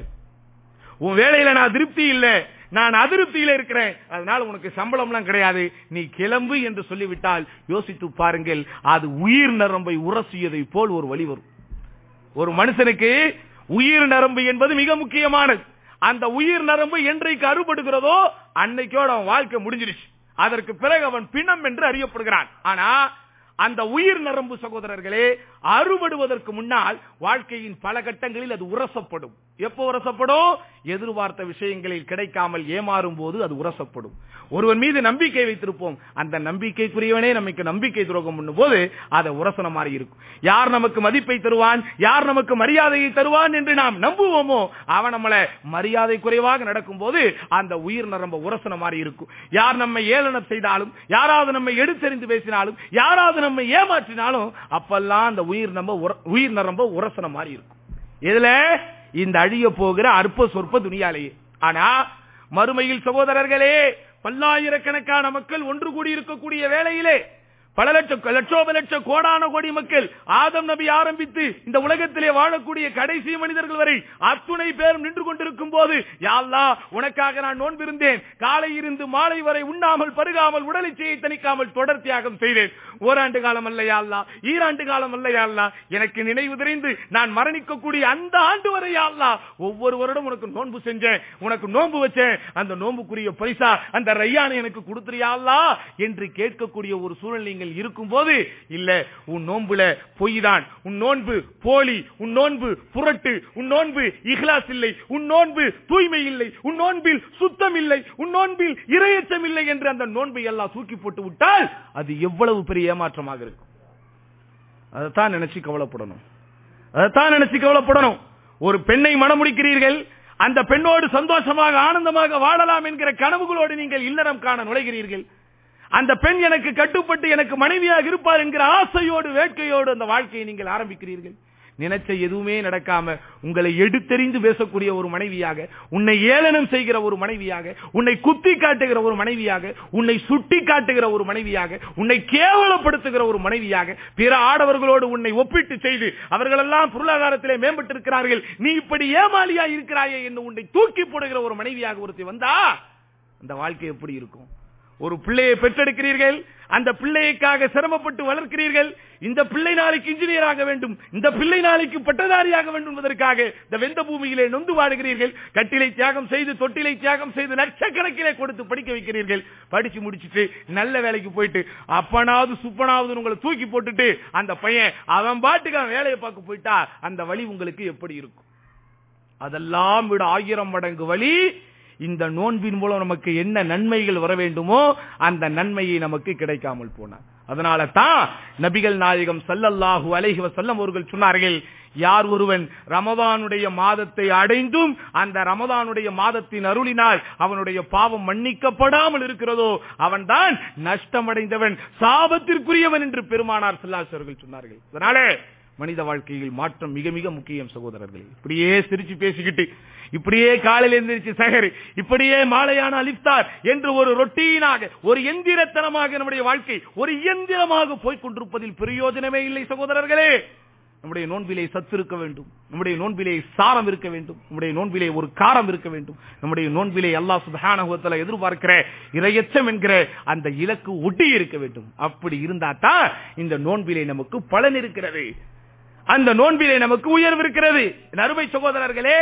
உன் வேலையில நான் திருப்தி இல்ல நான் அதிருப்தியில இருக்கிறேன் அதனால உனக்கு சம்பளம்லாம் கிடையாது நீ கிளம்பு என்று சொல்லிவிட்டால் யோசித்து பாருங்கள் அது உயிர் நரம்பை உரசியதை போல் ஒரு வழி வரும் ஒரு மனுஷனுக்கு உயிர் நரம்பு என்பது மிக முக்கியமானது அந்த உயிர் நரம்பு என்றைக்கு அறுபடுகிறதோ அன்னைக்கோட அவன் வாழ்க்கை முடிஞ்சிருச்சு அதற்கு பிறகு அவன் பிணம் என்று அறியப்படுகிறான் ஆனா அந்த உயிர் நரம்பு சகோதரர்களே அறுபடுவதற்கு முன்னால் வாழ்க்கையின் பல கட்டங்களில் அது உரசப்படும் எப்போ உரசப்படும் எதிர்பார்த்த விஷயங்களில் கிடைக்காமல் ஏமாறும் போது அது உரசப்படும் ஒருவன் மீது நம்பிக்கை வைத்திருப்போம் அந்த நம்பிக்கைக்குரியவனே நமக்கு நம்பிக்கை துரோகம் பண்ணும் போது அதை உரசன மாதிரி இருக்கும் யார் நமக்கு மதிப்பை தருவான் யார் நமக்கு மரியாதையை தருவான் என்று நாம் நம்புவோமோ அவன் நம்மளை மரியாதை குறைவாக நடக்கும் போது அந்த உயிர் நரம்ப உரசன மாதிரி இருக்கும் யார் நம்மை ஏளனம் செய்தாலும் யாராவது நம்மை எடுத்தெறிந்து பேசினாலும் யாராவது நம்மை ஏமாற்றினாலும் அப்பெல்லாம் அந்த உயிர் நம்ப உயிர் நரம்ப உரசன மாதிரி இருக்கும் இதுல இந்த அழிய போகிற அற்ப சொற்ப துணியாலேயே ஆனா மறுமையில் சகோதரர்களே பல்லாயிரக்கணக்கான மக்கள் ஒன்று கூடி இருக்கக்கூடிய வேளையிலே பல லட்சம் லட்சோப லட்ச கோடான கோடி மக்கள் ஆதம் நபி ஆரம்பித்து இந்த உலகத்திலே வாழக்கூடிய கடைசி மனிதர்கள் வரை அத்துணை பேரும் நின்று கொண்டிருக்கும் போது யாழ்லா உனக்காக நான் நோன்பிருந்தேன் காலை இருந்து மாலை வரை உண்ணாமல் பருகாமல் உடலிச்சையை தணிக்காமல் தொடர் தியாகம் செய்தேன் ஓராண்டு காலம் அல்ல யாழ்லா ஈராண்டு காலம் அல்ல யாழ்லா எனக்கு நினைவு தெரிந்து நான் மரணிக்கக்கூடிய அந்த ஆண்டு வரை யாழ்லா ஒவ்வொரு வருடம் உனக்கு நோன்பு செஞ்சேன் உனக்கு நோன்பு வச்சேன் அந்த நோன்புக்குரிய பரிசா அந்த ரையானை எனக்கு கொடுத்துறியாள்லா என்று கேட்கக்கூடிய ஒரு சூழ்நிலை காரியங்கள் இருக்கும் போது இல்ல உன் நோன்புல பொய் தான் உன் நோன்பு போலி உன் நோன்பு புரட்டு உன் நோன்பு இஹ்லாஸ் இல்லை உன் நோன்பு தூய்மை இல்லை உன் நோன்பில் சுத்தம் இல்லை உன் நோன்பில் இரையச்சம் இல்லை என்று அந்த நோன்பை எல்லாம் தூக்கி போட்டு விட்டால் அது எவ்வளவு பெரிய ஏமாற்றமாக இருக்கும் அதைத்தான் நினைச்சு கவலைப்படணும் அதைத்தான் நினைச்சு கவலைப்படணும் ஒரு பெண்ணை மணமுடிக்கிறீர்கள் அந்த பெண்ணோடு சந்தோஷமாக ஆனந்தமாக வாழலாம் என்கிற கனவுகளோடு நீங்கள் இல்லறம் காண நுழைகிறீர்கள் அந்த பெண் எனக்கு கட்டுப்பட்டு எனக்கு மனைவியாக இருப்பார் என்கிற ஆசையோடு வேட்கையோடு அந்த வாழ்க்கையை நீங்கள் ஆரம்பிக்கிறீர்கள் நினைச்ச எதுவுமே நடக்காம உங்களை எடுத்தெறிந்து பேசக்கூடிய ஒரு மனைவியாக உன்னை ஏளனம் செய்கிற ஒரு மனைவியாக உன்னை குத்தி காட்டுகிற ஒரு மனைவியாக உன்னை சுட்டி காட்டுகிற ஒரு மனைவியாக உன்னை கேவலப்படுத்துகிற ஒரு மனைவியாக பிற ஆடவர்களோடு உன்னை ஒப்பிட்டு செய்து அவர்களெல்லாம் பொருளாதாரத்திலே மேம்பட்டிருக்கிறார்கள் நீ இப்படி ஏமாளியா இருக்கிறாயே என்று உன்னை தூக்கி போடுகிற ஒரு மனைவியாக ஒருத்தி வந்தா அந்த வாழ்க்கை எப்படி இருக்கும் ஒரு பிள்ளையை பெற்றெடுக்கிறீர்கள் அந்த பிள்ளைக்காக சிரமப்பட்டு வளர்க்கிறீர்கள் இந்த பிள்ளை நாளைக்கு இன்ஜினியர் ஆக வேண்டும் இந்த பிள்ளை நாளைக்கு பட்டதாரியாக வேண்டும் என்பதற்காக இந்த வெந்த பூமியிலே நொந்து வாடுகிறீர்கள் கட்டிலை தியாகம் செய்து தொட்டிலை தியாகம் செய்து லட்சக்கணக்கிலே கொடுத்து படிக்க வைக்கிறீர்கள் படிச்சு முடிச்சிட்டு நல்ல வேலைக்கு போயிட்டு அப்பனாவது சுப்பனாவது உங்களை தூக்கி போட்டுட்டு அந்த பையன் அவன் பாட்டுக்கு அவன் வேலையை பார்க்க போயிட்டா அந்த வழி உங்களுக்கு எப்படி இருக்கும் அதெல்லாம் விட ஆயிரம் மடங்கு வழி இந்த நோன்பின் மூலம் நமக்கு என்ன நன்மைகள் வர வேண்டுமோ அந்த நன்மையை நமக்கு கிடைக்காமல் போனார் அதனால தான் நபிகள் நாயகம் சல்லல்லாஹு அலைஹி வஸல்லம் அவர்கள் சொன்னார்கள் யார் ஒருவன் ரமதானுடைய மாதத்தை அடைந்தும் அந்த ரமதானுடைய மாதத்தின் அருளினால் அவனுடைய பாவம் மன்னிக்கப்படாமல் இருக்கிறதோ அவன்தான் நஷ்டமடைந்தவன் சாபத்திற்குரியவன் என்று பெருமானார் ஸல்லல்லாஹு அவர்கள் சொன்னார்கள் அதனால மனித வாழ்க்கையில் மாற்றம் மிக மிக முக்கியம் சகோதரர்களே இப்படியே சிரிச்சு பேசிக்கிட்டு இப்படியே காலையில் எந்திரிச்சு சகர் இப்படியே மாலையான அலிப்தார் என்று ஒரு ரொட்டீனாக ஒரு எந்திரத்தனமாக நம்முடைய வாழ்க்கை ஒரு இயந்திரமாக போய்க் கொண்டிருப்பதில் பிரயோஜனமே இல்லை சகோதரர்களே நம்முடைய நோன்பிலே சத்து இருக்க வேண்டும் நம்முடைய நோன்பிலே சாரம் இருக்க வேண்டும் நம்முடைய நோன்பிலே ஒரு காரம் இருக்க வேண்டும் நம்முடைய நோன்பிலே அல்லாஹ் சுபஹானஹுவத்தல எதிர்பார்க்கிற இரையச்சம் என்கிற அந்த இலக்கு ஒட்டி இருக்க வேண்டும் அப்படி இருந்தா தான் இந்த நோன்பிலே நமக்கு பலன் இருக்கிறது அந்த நோன்பிலே நமக்கு உயர்வு இருக்கிறது என் அருமை சகோதரர்களே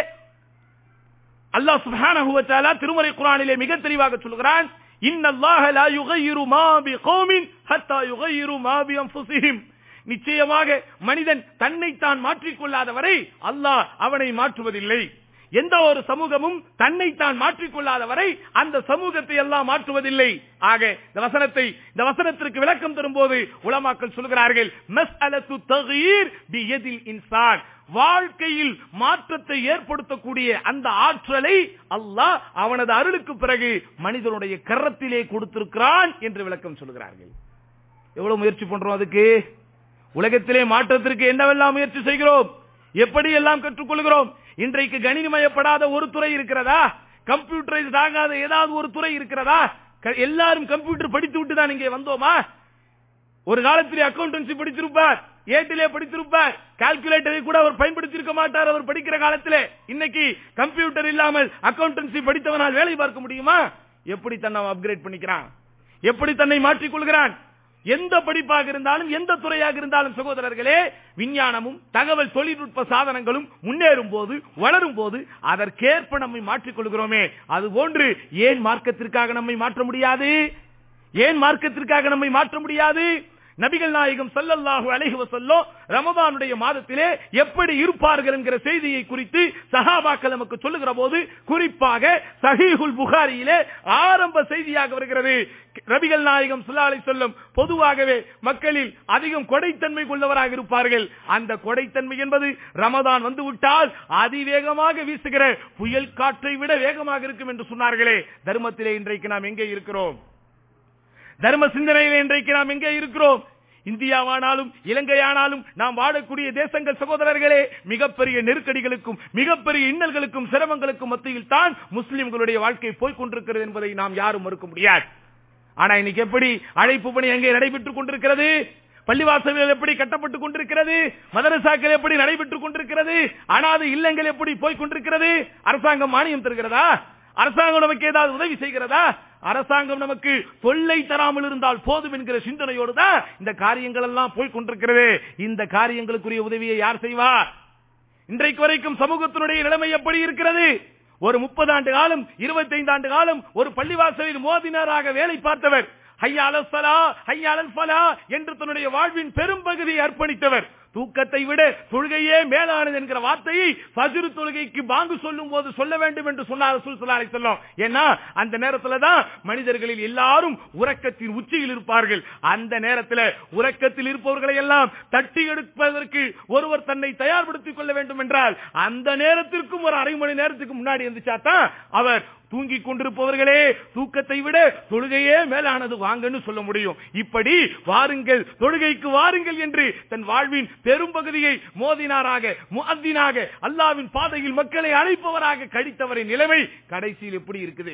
அல்லாஹ் சுப்ஹானஹு வ தஆலா திருமறை குர்ஆனிலே மிக தெளிவாக சொல்கிறான் இன்னல்லாஹ லா யுகையிரு மா பிகௌமின் ஹத்தா யுகையிரு மா பிஅன்ஃபுஸிஹிம் நிச்சயமாக மனிதன் தன்னை தான் மாற்றிக்கொள்ளாத வரை அல்லாஹ் அவனை மாற்றுவதில்லை எந்த ஒரு சமூகமும் தன்னை தான் மாற்றிக்கொள்ளாத வரை அந்த சமூகத்தை எல்லாம் மாற்றுவதில்லை ஆக இந்த வசனத்தை இந்த வசனத்திற்கு விளக்கம் தரும்போது உலமாக்கள் சொல்கிறார்கள் மஸ்அலத்து தகீர் பியதில் இன்சான் வாழ்க்கையில் மாற்றத்தை ஏற்படுத்தக்கூடிய அந்த ஆற்றலை அல்லாஹ் அவனது அருளுக்கு பிறகு மனிதனுடைய கரத்திலே கொடுத்திருக்கிறான் என்று விளக்கம் சொல்கிறார்கள் எவ்வளவு முயற்சி பண்றோம் அதுக்கு உலகத்திலே மாற்றத்திற்கு என்னவெல்லாம் முயற்சி செய்கிறோம் எப்படி எல்லாம் கற்றுக்கொள்கிறோம் இன்றைக்கு கணினிமயப்படாத ஒரு துறை இருக்கிறதா கம்ப்யூட்டரைஸ் ஆகாத ஏதாவது ஒரு துறை இருக்கிறதா க- எல்லாரும் கம்ப்யூட்டர் படித்து விட்டு தான் இங்கே வந்தோமா ஒரு காலத்திலே அக்கௌண்டன்சி படித்திருப்பார் ஏட்டிலே படித்திருப்பார் கால்குலேட்டரை கூட அவர் பயன்படுத்தியிருக்க மாட்டார் அவர் படிக்கிற காலத்திலே இன்னைக்கு கம்ப்யூட்டர் இல்லாமல் அக்கௌண்டன்சி படித்தவனால் வேலை பார்க்க முடியுமா எப்படி தன்னை அப்கிரேட் பண்ணிக்கிறான் எப்படி தன்னை மாற்றிக் கொள்கிறான் எந்த படிப்பாக இருந்தாலும் எந்த துறையாக இருந்தாலும் சகோதரர்களே விஞ்ஞானமும் தகவல் தொழில்நுட்ப சாதனங்களும் முன்னேறும் போது வளரும் போது அதற்கேற்ப நம்மை மாற்றிக் கொள்கிறோமே அது போன்று ஏன் மார்க்கத்திற்காக நம்மை மாற்ற முடியாது ஏன் மார்க்கத்திற்காக நம்மை மாற்ற முடியாது நபிகள் நாயகம் ஸல்லல்லாஹு அலைஹி வஸல்லம் ரமதானுடைய மாதத்திலே எப்படி இருப்பார்கள் என்கிற செய்தியை குறித்து சஹாபாக்கள் நமக்கு சொல்லுகிற போது குறிப்பாக சஹீஹுல் புகாரியிலே ஆரம்ப செய்தியாக வருகிறது நபிகள் நாயகம் ஸல்லல்லாஹு அலைஹி வஸல்லம் பொதுவாகவே மக்களில் அதிகம் கொடைத்தன்மை கொண்டவராக இருப்பார்கள் அந்த கொடைத்தன்மை என்பது ரமதான் வந்து விட்டால் அதிவேகமாக வீசுகிற புயல் காற்றை விட வேகமாக இருக்கும் என்று சொன்னார்களே தர்மத்திலே இன்றைக்கு நாம் எங்கே இருக்கிறோம் தர்ம சிந்தனையில் இன்றைக்கு நாம் எங்கே இருக்கிறோம் இந்தியாவானாலும் இலங்கையானாலும் நாம் வாழக்கூடிய தேசங்கள் சகோதரர்களே மிகப்பெரிய நெருக்கடிகளுக்கும் மிகப்பெரிய இன்னல்களுக்கும் சிரமங்களுக்கும் மத்தியில் தான் முஸ்லிம்களுடைய வாழ்க்கை போய்க் கொண்டிருக்கிறது என்பதை நாம் யாரும் மறுக்க முடியாது ஆனா இன்னைக்கு எப்படி அழைப்பு பணி எங்கே நடைபெற்றுக் கொண்டிருக்கிறது பள்ளிவாசல்கள் எப்படி கட்டப்பட்டுக் கொண்டிருக்கிறது மதரசாக்கள் எப்படி நடைபெற்றுக் கொண்டிருக்கிறது அனாதை இல்லங்கள் எப்படி போய்க் கொண்டிருக்கிறது அரசாங்கம் மானியம் தருகிறதா அரசாங்கம் நமக்கு ஏதாவது உதவி செய்கிறதா அரசாங்கம் நமக்கு தொல்லை தராமல் இருந்தால் போதும் என்கிற சிந்தனையோடு தான் இந்த காரியங்கள் எல்லாம் போய் கொண்டிருக்கிறது இந்த காரியங்களுக்குரிய உதவியை யார் செய்வார் இன்றைக்கு வரைக்கும் சமூகத்தினுடைய நிலைமை எப்படி இருக்கிறது ஒரு முப்பது ஆண்டு காலம் இருபத்தைந்து ஆண்டு காலம் ஒரு பள்ளிவாசலில் மோதினராக வேலை பார்த்தவர் ஹையால சலா ஹையாலல் ஃபலா என்று தன்னுடைய வாழ்வின் பெரும்பகுதியை அர்ப்பணித்தவர் தூக்கத்தை விட தொழுகையே மேலானது என்கிற வார்த்தையை ஃபஜ்ர் தொழுகைக்கு பாங்கு சொல்லும் போது சொல்ல வேண்டும் என்று சொன்னார் ரசூல் ஸல்லல்லாஹு அலைஹி வஸல்லம் ஏன்னா அந்த நேரத்துல தான் மனிதர்களில் எல்லாரும் உறக்கத்தின் உச்சியில் இருப்பார்கள் அந்த நேரத்தில் உறக்கத்தில் இருப்பவர்களை எல்லாம் தட்டி எடுப்பதற்கு ஒருவர் தன்னை தயார்படுத்திக் கொள்ள வேண்டும் என்றால் அந்த நேரத்திற்கும் ஒரு அரை மணி நேரத்துக்கு முன்னாடி இருந்துச்சா தான் அவர் தூங்கிக் கொண்டிருப்பவர்களே தூக்கத்தை விட தொழுகையே மேலானது வாங்கன்னு சொல்ல முடியும் இப்படி வாருங்கள் தொழுகைக்கு வாருங்கள் என்று தன் வாழ்வின் பெரும்பகுதியை மோதினாராக முஅத்தினாக அல்லாவின் பாதையில் மக்களை அழைப்பவராக கழித்தவரின் நிலைமை கடைசியில் எப்படி இருக்குது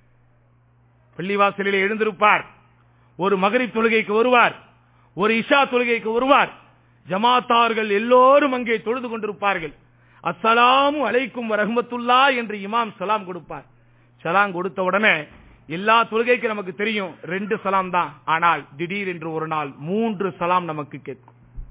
பள்ளிவாசலிலே எழுந்திருப்பார் ஒரு மகரிப் தொழுகைக்கு வருவார் ஒரு இஷா தொழுகைக்கு வருவார் ஜமாத்தார்கள் எல்லோரும் அங்கே தொழுது கொண்டிருப்பார்கள் அஸ்ஸலாமு அலைக்கும் ரஹ்மத்துல்லா என்று இமாம் சலாம் கொடுப்பார் சலாம் கொடுத்த உடனே எல்லா தொழுகைக்கு நமக்கு தெரியும் ரெண்டு சலாம் தான் ஆனால் திடீர் என்று ஒரு நாள் மூன்று சலாம் நமக்கு கேட்கும்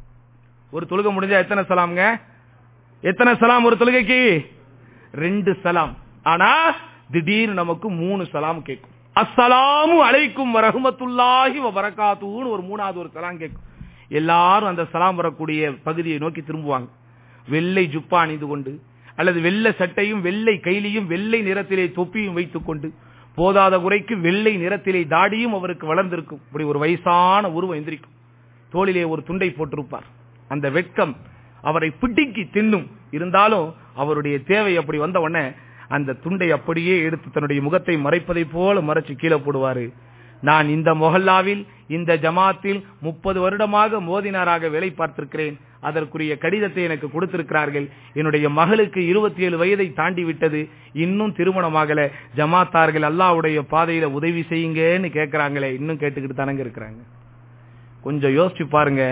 ஒரு தொழுகை முடிஞ்சா எத்தனை சலாம்ங்க எத்தனை சலாம் ஒரு தொழுகைக்கு ரெண்டு சலாம் ஆனா திடீர் நமக்கு மூணு சலாம் கேட்கும் அஸ்ஸலாமு அலைக்கும் வரஹமத்துல்லாஹி வரகாத்துன்னு ஒரு மூணாவது ஒரு சலாம் கேட்கும் எல்லாரும் அந்த சலாம் வரக்கூடிய பகுதியை நோக்கி திரும்புவாங்க வெள்ளை ஜுப்பா அணிந்து கொண்டு அல்லது வெள்ளை சட்டையும் வெள்ளை கைலியும் வெள்ளை நிறத்திலே தொப்பியும் வைத்துக் கொண்டு போதாத குறைக்கு வெள்ளை நிறத்திலே தாடியும் அவருக்கு வளர்ந்திருக்கும் இப்படி ஒரு வயசான உருவம் எந்திரிக்கும் தோளிலே ஒரு துண்டை போட்டிருப்பார் அந்த வெட்கம் அவரை பிடிக்கி தின்னும் இருந்தாலும் அவருடைய தேவை அப்படி வந்த உடனே அந்த துண்டை அப்படியே எடுத்து தன்னுடைய முகத்தை மறைப்பதை போல மறைச்சு கீழே போடுவாரு நான் இந்த மொஹல்லாவில் இந்த ஜமாத்தில் முப்பது வருடமாக மோதினாராக வேலை பார்த்திருக்கிறேன் அதற்குரிய கடிதத்தை எனக்கு கொடுத்திருக்கிறார்கள் என்னுடைய மகளுக்கு இருபத்தி ஏழு வயதை தாண்டி விட்டது இன்னும் திருமணமாகல ஜமாத்தார்கள் அல்லாவுடைய பாதையில உதவி செய்யுங்கன்னு கேட்கிறாங்களே இன்னும் கேட்டுக்கிட்டு தானங்க இருக்கிறாங்க கொஞ்சம் யோசிச்சு பாருங்க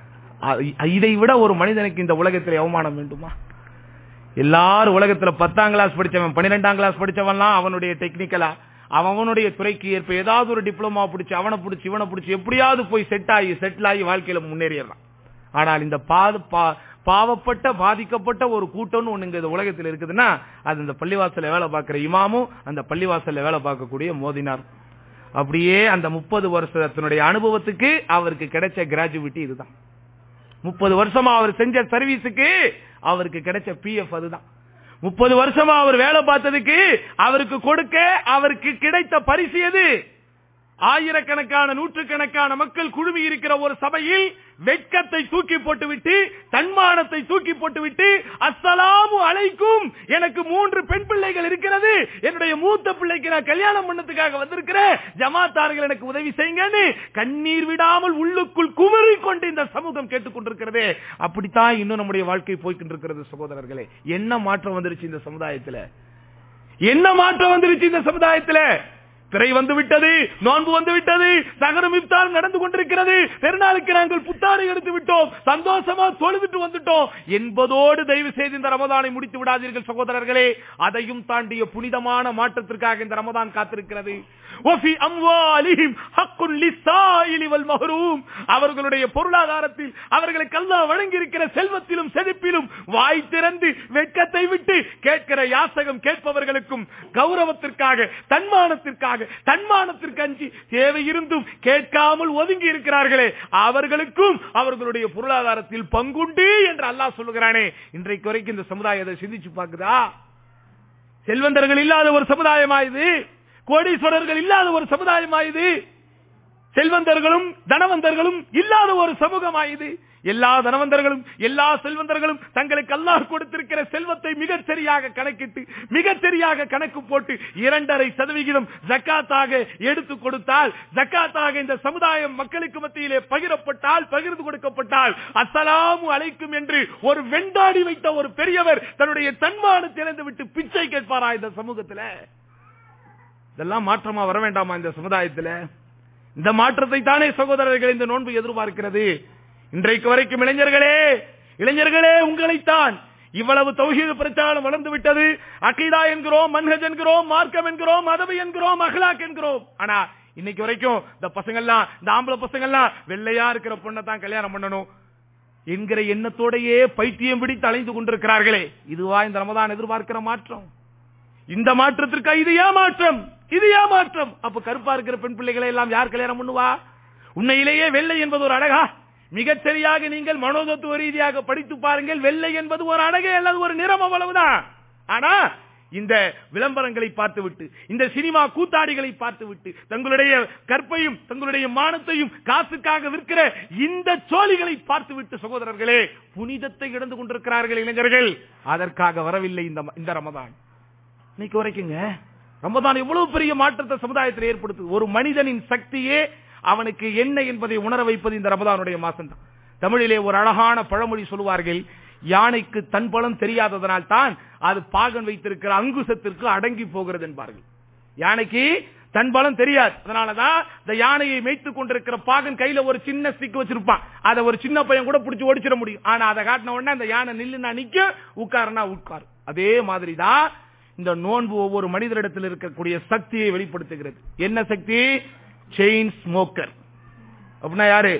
இதை விட ஒரு மனிதனுக்கு இந்த உலகத்தில் அவமானம் வேண்டுமா எல்லாரும் உலகத்துல பத்தாம் கிளாஸ் படிச்சவன் பன்னிரெண்டாம் கிளாஸ் படிச்சவன்லாம் அவனுடைய டெக்னிக்கலா அவனுடைய துறைக்கு ஏற்ப ஏதாவது ஒரு டிப்ளமா பிடிச்சி அவனை பிடிச்சி இவனை பிடிச்சி எப்படியாவது போய் செட் ஆகி செட்டில் ஆகி வாழ்க்கையில முன்னேறிடலாம் ஆனால் இந்த பாது பாவப்பட்ட பாதிக்கப்பட்ட ஒரு கூட்டம்னு ஒண்ணு இந்த உலகத்தில் இருக்குதுன்னா அது இந்த பள்ளிவாசல வேலை பார்க்கிற இமாமும் அந்த பள்ளிவாசல்ல வேலை பார்க்கக்கூடிய மோதினார் அப்படியே அந்த முப்பது வருஷத்தினுடைய அனுபவத்துக்கு அவருக்கு கிடைச்ச கிராஜுவிட்டி இதுதான் முப்பது வருஷமா அவர் செஞ்ச சர்வீஸுக்கு அவருக்கு கிடைச்ச பிஎஃப் அதுதான் முப்பது வருஷமா அவர் வேலை பார்த்ததுக்கு அவருக்கு கொடுக்க அவருக்கு கிடைத்த பரிசு எது ஆயிரக்கணக்கான நூற்றுக்கணக்கான மக்கள் குழுமி இருக்கிற ஒரு சபையில் வெட்கத்தை தூக்கி போட்டுவிட்டு தன்மானத்தை தூக்கி போட்டுவிட்டு அஸ்ஸலாமு அலைக்கும் எனக்கு மூன்று பெண் பிள்ளைகள் இருக்கிறது என்னுடைய மூத்த பிள்ளைக்கு நான் கல்யாணம் பண்ணதுக்காக வந்திருக்கிறேன் ஜமாத்தார்கள் எனக்கு உதவி செய்யுங்கன்னு கண்ணீர் விடாமல் உள்ளுக்குள் குமரி கொண்டு இந்த சமூகம் கேட்டுக்கொண்டிருக்கிறதே அப்படித்தான் இன்னும் நம்முடைய வாழ்க்கை போய்கொண்டிருக்கிறது சகோதரர்களே என்ன மாற்றம் வந்துருச்சு இந்த சமுதாயத்தில் என்ன மாற்றம் வந்துருச்சு இந்த சமுதாயத்தில் திரை வந்து விட்டது நோன்பு வந்து விட்டது சகரம் இப்தார் நடந்து கொண்டிருக்கிறது பெருநாளுக்கு நாங்கள் புத்தாடை எடுத்து விட்டோம் சந்தோஷமா தொழுதுட்டு வந்துட்டோம் என்பதோடு தயவு செய்து இந்த ரமதானை முடித்து விடாதீர்கள் சகோதரர்களே அதையும் தாண்டிய புனிதமான மாற்றத்திற்காக இந்த ரமதான் காத்திருக்கிறது அவர்களுடைய பொருளாதாரத்தில் அவர்களுக்கு அல்லாஹ் வழங்கி இருக்கிற செல்வத்திலும் செழிப்பிலும் வாய் திறந்து வெட்கத்தை விட்டு கேட்கிற யாசகம் கேட்பவர்களுக்கும் கௌரவத்திற்காக தன்மானத்திற்காக தன்மானத்திற்கு அஞ்சி தேவை இருந்தும் கேட்காமல் ஒதுங்கி இருக்கிறார்களே அவர்களுக்கும் அவர்களுடைய பொருளாதாரத்தில் பங்குண்டு என்று அல்லாஹ் சொல்லுகிறானே இன்றைக்கு வரைக்கும் இந்த சமுதாயத்தை சிந்திச்சு பார்க்குதா செல்வந்தர்கள் இல்லாத ஒரு சமுதாயமா இது கோடீஸ்வரர்கள் இல்லாத ஒரு சமுதாயமா இது செல்வந்தர்களும் தனவந்தர்களும் இல்லாத ஒரு சமூகமா இது எல்லா தனவந்தர்களும் எல்லா செல்வந்தர்களும் தங்களுக்கு அல்லாஹ் கொடுத்திருக்கிற செல்வத்தை மிகச் சரியாக கணக்கிட்டு மிகச் சரியாக கணக்கு போட்டு இரண்டரை சதவிகிதம் ஜக்காத்தாக எடுத்து கொடுத்தால் ஜக்காத்தாக இந்த சமுதாயம் மக்களுக்கு மத்தியிலே பகிரப்பட்டால் பகிர்ந்து கொடுக்கப்பட்டால் அஸ்ஸலாமு அலைக்கும் என்று ஒரு வெண்டாடி வைத்த ஒரு பெரியவர் தன்னுடைய தன்மான திறந்து விட்டு பிச்சை கேட்பாரா இந்த சமூகத்தில் இதெல்லாம் மாற்றமா வர வேண்டாமா இந்த சமுதாயத்தில் இந்த மாற்றத்தை தானே சகோதரர்கள் இந்த நோன்பு எதிர்பார்க்கிறது இன்றைக்கு வரைக்கும் இளைஞர்களே இளைஞர்களே உங்களைத்தான் இவ்வளவு தௌஹீது பிரச்சாரம் வளர்ந்து விட்டது அகீதா என்கிறோம் மன்ஹஜ் என்கிறோம் மார்க்கம் என்கிறோம் அதவி என்கிறோம் அஹ்லாக் என்கிறோம் ஆனா இன்னைக்கு வரைக்கும் இந்த பசங்க எல்லாம் இந்த ஆம்பளை பசங்க எல்லாம் வெள்ளையா இருக்கிற பொண்ணை தான் கல்யாணம் பண்ணணும் என்கிற எண்ணத்தோடையே பைத்தியம் பிடித்து அலைந்து கொண்டிருக்கிறார்களே இதுவா இந்த ரமதான் எதிர்பார்க்கிற மாற்றம் இந்த மாற்றத்திற்கு இது ஏமாற்றம் இது ஏமாற்றம் அப்ப கருப்பா இருக்கிற பெண் பிள்ளைகளை எல்லாம் யார் கல்யாணம் பண்ணுவா உண்மையிலேயே வெள்ளை என்பது ஒரு அழகா மிகச் சரியாக நீங்கள் மனோதத்துவ ரீதியாக படித்து பாருங்கள் வெள்ளை என்பது ஒரு அழகே அல்லது ஒரு நிறம் அவ்வளவுதான் ஆனா இந்த விளம்பரங்களை பார்த்துவிட்டு இந்த சினிமா கூத்தாடிகளை பார்த்துவிட்டு தங்களுடைய கற்பையும் தங்களுடைய மானத்தையும் காசுக்காக விற்கிற இந்த சோழிகளை பார்த்துவிட்டு சகோதரர்களே புனிதத்தை இழந்து கொண்டிருக்கிறார்கள் இளைஞர்கள் அதற்காக வரவில்லை இந்த இந்த ரமதான் இன்னைக்கு வரைக்குங்க ரமதான் எவ்வளவு பெரிய மாற்றத்தை சமுதாயத்தில் ஏற்படுத்துது ஒரு மனிதனின் சக்தியே அவனுக்கு என்ன என்பதை உணர வைப்பது இந்த ரமதானுடைய மாசம் தான் தமிழிலே ஒரு அழகான பழமொழி சொல்லுவார்கள் யானைக்கு தன் பலம் தெரியாததனால் தான் அது பாகன் வைத்திருக்கிற அங்குசத்திற்கு அடங்கி போகிறது என்பார்கள் யானைக்கு தன் பலம் தெரியாது அதனாலதான் இந்த யானையை மேய்த்துக் கொண்டிருக்கிற பாகன் கையில ஒரு சின்ன ஸ்டிக் வச்சிருப்பான் அதை ஒரு சின்ன பையன் கூட பிடிச்சி ஓடிச்சிட முடியும் ஆனா அதை காட்டின உடனே அந்த யானை நில்லுனா நிக்க உட்காருனா உட்காரு அதே மாதிரிதான் இந்த நோன்பு ஒவ்வொரு மனிதரிடத்தில் இருக்கக்கூடிய சக்தியை வெளிப்படுத்துகிறது என்ன சக்தி செயின் ஸ்மோக்கர் அப்படின்னா யாரு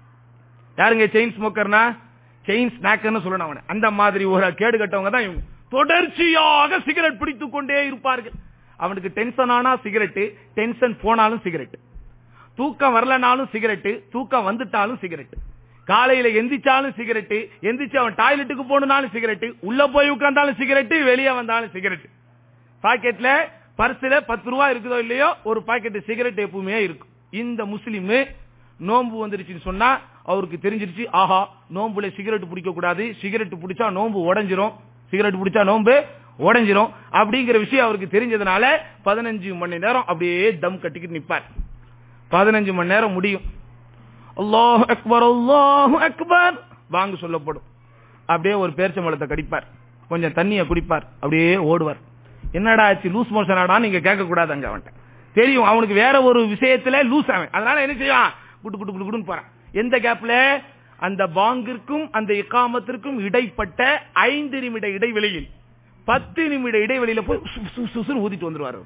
யாருங்க செயின் ஸ்மோக்கர்னா செயின் ஸ்நாக்கர்னு சொல்லணும் அவனை அந்த மாதிரி ஒரு கேடு கட்டவங்க தான் இவங்க தொடர்ச்சியாக சிகரெட் பிடித்துக் கொண்டே இருப்பார்கள் அவனுக்கு டென்ஷன் ஆனா சிகரெட் டென்ஷன் போனாலும் சிகரெட் தூக்கம் வரலனாலும் சிகரெட் தூக்கம் வந்துட்டாலும் சிகரெட் காலையில எந்திரிச்சாலும் சிகரெட் எந்திரிச்சு அவன் டாய்லெட்டுக்கு போனாலும் சிகரெட் உள்ள போய் உட்கார்ந்தாலும் சிகரெட் வெளியே வந்தாலும் சிகரெட் பாக்கெட்ல பர்ஸ்ல பத்து ரூபா இருக்குதோ இல்லையோ ஒரு பாக்கெட் சிகரெட் எப்பவுமே இருக்கும் இந்த முஸ்லிம் நோன்பு வந்துருச்சுன்னு சொன்னா அவருக்கு தெரிஞ்சிருச்சு ஆஹா நோம்புல சிகரெட் பிடிக்க கூடாது சிகரெட் பிடிச்சா நோம்பு உடஞ்சிரும் சிகரெட் பிடிச்சா நோம்பு உடஞ்சிரும் அப்படிங்கிற விஷயம் அவருக்கு தெரிஞ்சதுனால பதினஞ்சு மணி நேரம் அப்படியே தம் கட்டிக்கிட்டு நிப்பார் பதினஞ்சு மணி நேரம் முடியும் அல்லாஹ் அக்பர் அல்லாஹ் அக்பர் வாங்க சொல்லப்படும் அப்படியே ஒரு பேரிச்சம்பழத்தை கடிப்பார் கொஞ்சம் தண்ணியை குடிப்பார் அப்படியே ஓடுவார் என்னடா ஆச்சு லூஸ் மோஷன் ஆடா நீங்க கேட்க கூடாது அங்க அவன்கிட்ட தெரியும் அவனுக்கு வேற ஒரு விஷயத்துல லூஸ் அவன் அதனால என்ன செய்வான் குட்டு குட்டு குட்டு குட்டுன்னு போறான் எந்த கேப்ல அந்த பாங்கிற்கும் அந்த இக்காமத்திற்கும் இடைப்பட்ட ஐந்து நிமிட இடைவெளியில் பத்து நிமிட இடைவெளியில போய் சு- சு- சுசுன்னு ஊதிட்டு வந்துருவாரு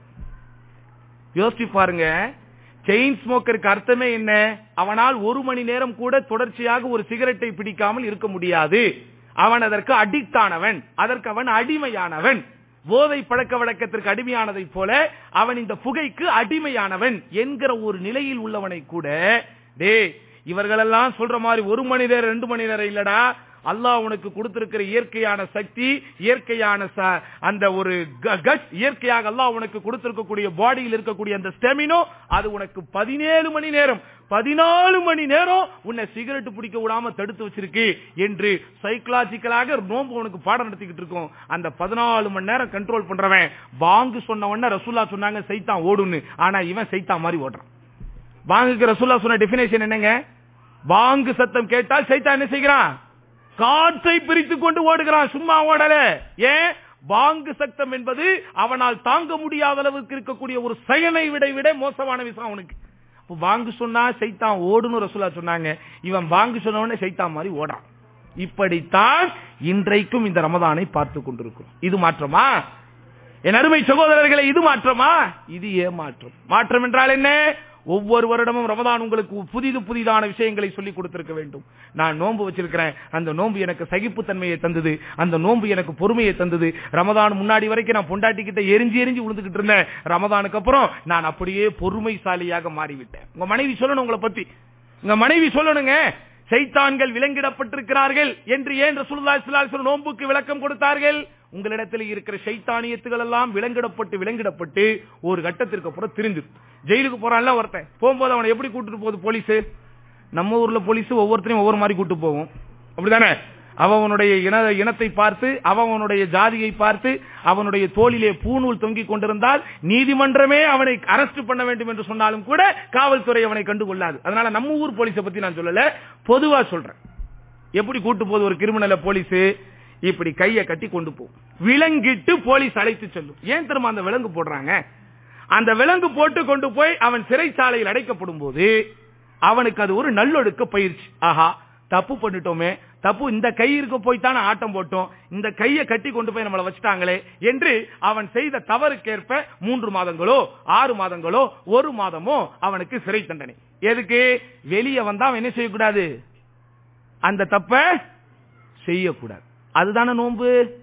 யோசிச்சு பாருங்க செயின் ஸ்மோக்கருக்கு அர்த்தமே என்ன அவனால் ஒரு மணி நேரம் கூட தொடர்ச்சியாக ஒரு சிகரெட்டை பிடிக்காமல் இருக்க முடியாது அவன் அதற்கு அடிக்ட் ஆனவன் அதற்கு அவன் அடிமையானவன் போதை பழக்க வழக்கத்திற்கு அடிமையானதை போல அவன் இந்த புகைக்கு அடிமையானவன் என்கிற ஒரு நிலையில் உள்ளவனை கூட டே இவர்களெல்லாம் சொல்ற மாதிரி ஒரு மணி நேரம் ரெண்டு மணி நேரம் இல்லடா அல்லாஹ் உனக்கு கொடுத்திருக்கிற இயற்கையான சக்தி இயற்கையான ச- அந்த ஒரு கட் இயற்கையாக அல்லாஹ் உனக்கு கொடுத்திருக்கக்கூடிய பாடியில் இருக்கக்கூடிய அந்த ஸ்டெமினோ அது உனக்கு பதினேழு மணி நேரம் பதினாலு மணி நேரம் உன்னை சிகரெட் பிடிக்க விடாம தடுத்து வச்சிருக்கு என்று சைக்கலாஜிக்கலாக நோம்பு உனக்கு பாடம் நடத்திக்கிட்டு இருக்கோம் அந்த பதினாலு மணி நேரம் கண்ட்ரோல் பண்றவன் பாங்கு சொன்ன உடனே ரசூல்லா சொன்னாங்க சைத்தான் ஓடுன்னு ஆனா இவன் சைத்தான் மாதிரி ஓடுறான் பாங்குக்கு ரசூல்லா சொன்ன டெபினேஷன் என்னங்க பாங்கு சத்தம் கேட்டால் சைத்தான் என்ன செய்கிறான் காற்றை பிரித்து கொண்டு ஓடுகிறான் சும்மா ஓடல ஏன் பாங்கு சத்தம் என்பது அவனால் தாங்க முடியாத அளவுக்கு இருக்கக்கூடிய ஒரு செயலை விட விட மோசமான விஷயம் அவனுக்கு அப்ப பாங்கு சொன்னா சைத்தான் ஓடுன்னு ரசூலா சொன்னாங்க இவன் பாங்கு சொன்ன உடனே சைத்தான் மாதிரி ஓடான் இப்படித்தான் இன்றைக்கும் இந்த ரமதானை பார்த்து கொண்டிருக்கிறோம் இது மாற்றமா என் அருமை சகோதரர்களே இது மாற்றமா இது ஏமாற்றம் மாற்றம் என்றால் என்ன ஒவ்வொரு வருடமும் ரமதான் உங்களுக்கு புதிது புதிதான விஷயங்களை சொல்லிக் கொடுத்திருக்க வேண்டும் நான் நோன்பு வச்சிருக்கிறேன் அந்த நோன்பு எனக்கு சகிப்புத்தன்மையை தந்தது அந்த நோன்பு எனக்கு பொறுமையை தந்தது ரமதான் முன்னாடி வரைக்கும் நான் பொண்டாட்டி கிட்ட எரிஞ்சு எரிஞ்சு விழுந்துகிட்டு இருந்தேன் ரமதானுக்கு அப்புறம் நான் அப்படியே பொறுமைசாலியாக மாறிவிட்டேன் உங்க மனைவி சொல்லணும் உங்களை பத்தி உங்க மனைவி சொல்லணுங்க சைத்தான்கள் விலங்கிடப்பட்டிருக்கிறார்கள் என்று ஏன் ரசூலுல்லாஹி ஸல்லல்லாஹு அலைஹி வஸல்லம் நோன்புக்கு விளக்கம் கொடுத்தார்கள் உங்களிடத்தில் இருக்கிற சைத்தானியத்துகள் எல்லாம் விலங்கிடப்பட்டு விலங்கிடப்பட்டு ஒரு கட்டத்திற்கு அப்புறம் திரிஞ்சு ஜெயிலுக்கு போறான்ல ஒருத்தன் போகும்போது அவனை எப்படி கூட்டிட்டு போகுது போலீஸ் நம்ம ஊர்ல போலீஸ் ஒவ்வொருத்தரையும் ஒவ்வொரு மாதிரி கூட்டு போகும் அப்படிதானே அவனுடைய இன இனத்தை பார்த்து அவனுடைய ஜாதியை பார்த்து அவனுடைய தோளிலே பூநூல் தொங்கிக் கொண்டிருந்தால் நீதிமன்றமே அவனை அரெஸ்ட் பண்ண வேண்டும் என்று சொன்னாலும் கூட காவல்துறை அவனை கண்டுகொள்ளாது அதனால நம்ம ஊர் போலீஸை பத்தி நான் சொல்லல பொதுவா சொல்றேன் எப்படி கூட்டு போகுது ஒரு கிரிமினல போலீஸ் இப்படி கையை கட்டி கொண்டு போகும் விலங்கிட்டு போலீஸ் அழைத்து செல்லும் ஏன் திரும்ப அந்த விலங்கு போடுறாங்க அந்த விலங்கு போட்டு கொண்டு போய் அவன் சிறைச்சாலையில் அடைக்கப்படும் போது அவனுக்கு அது ஒரு நல்லொழுக்க பயிற்சி ஆஹா தப்பு பண்ணிட்டோமே தப்பு இந்த கயிறுக்கு போய் தானே ஆட்டம் போட்டோம் இந்த கையை கட்டி கொண்டு போய் நம்மளை வச்சுட்டாங்களே என்று அவன் செய்த தவறுக்கேற்ப மூன்று மாதங்களோ ஆறு மாதங்களோ ஒரு மாதமோ அவனுக்கு சிறை தண்டனை எதுக்கு வெளியே வந்தா அவன் என்ன செய்யக்கூடாது அந்த தப்ப செய்யக்கூடாது அதுதானே நோன்பு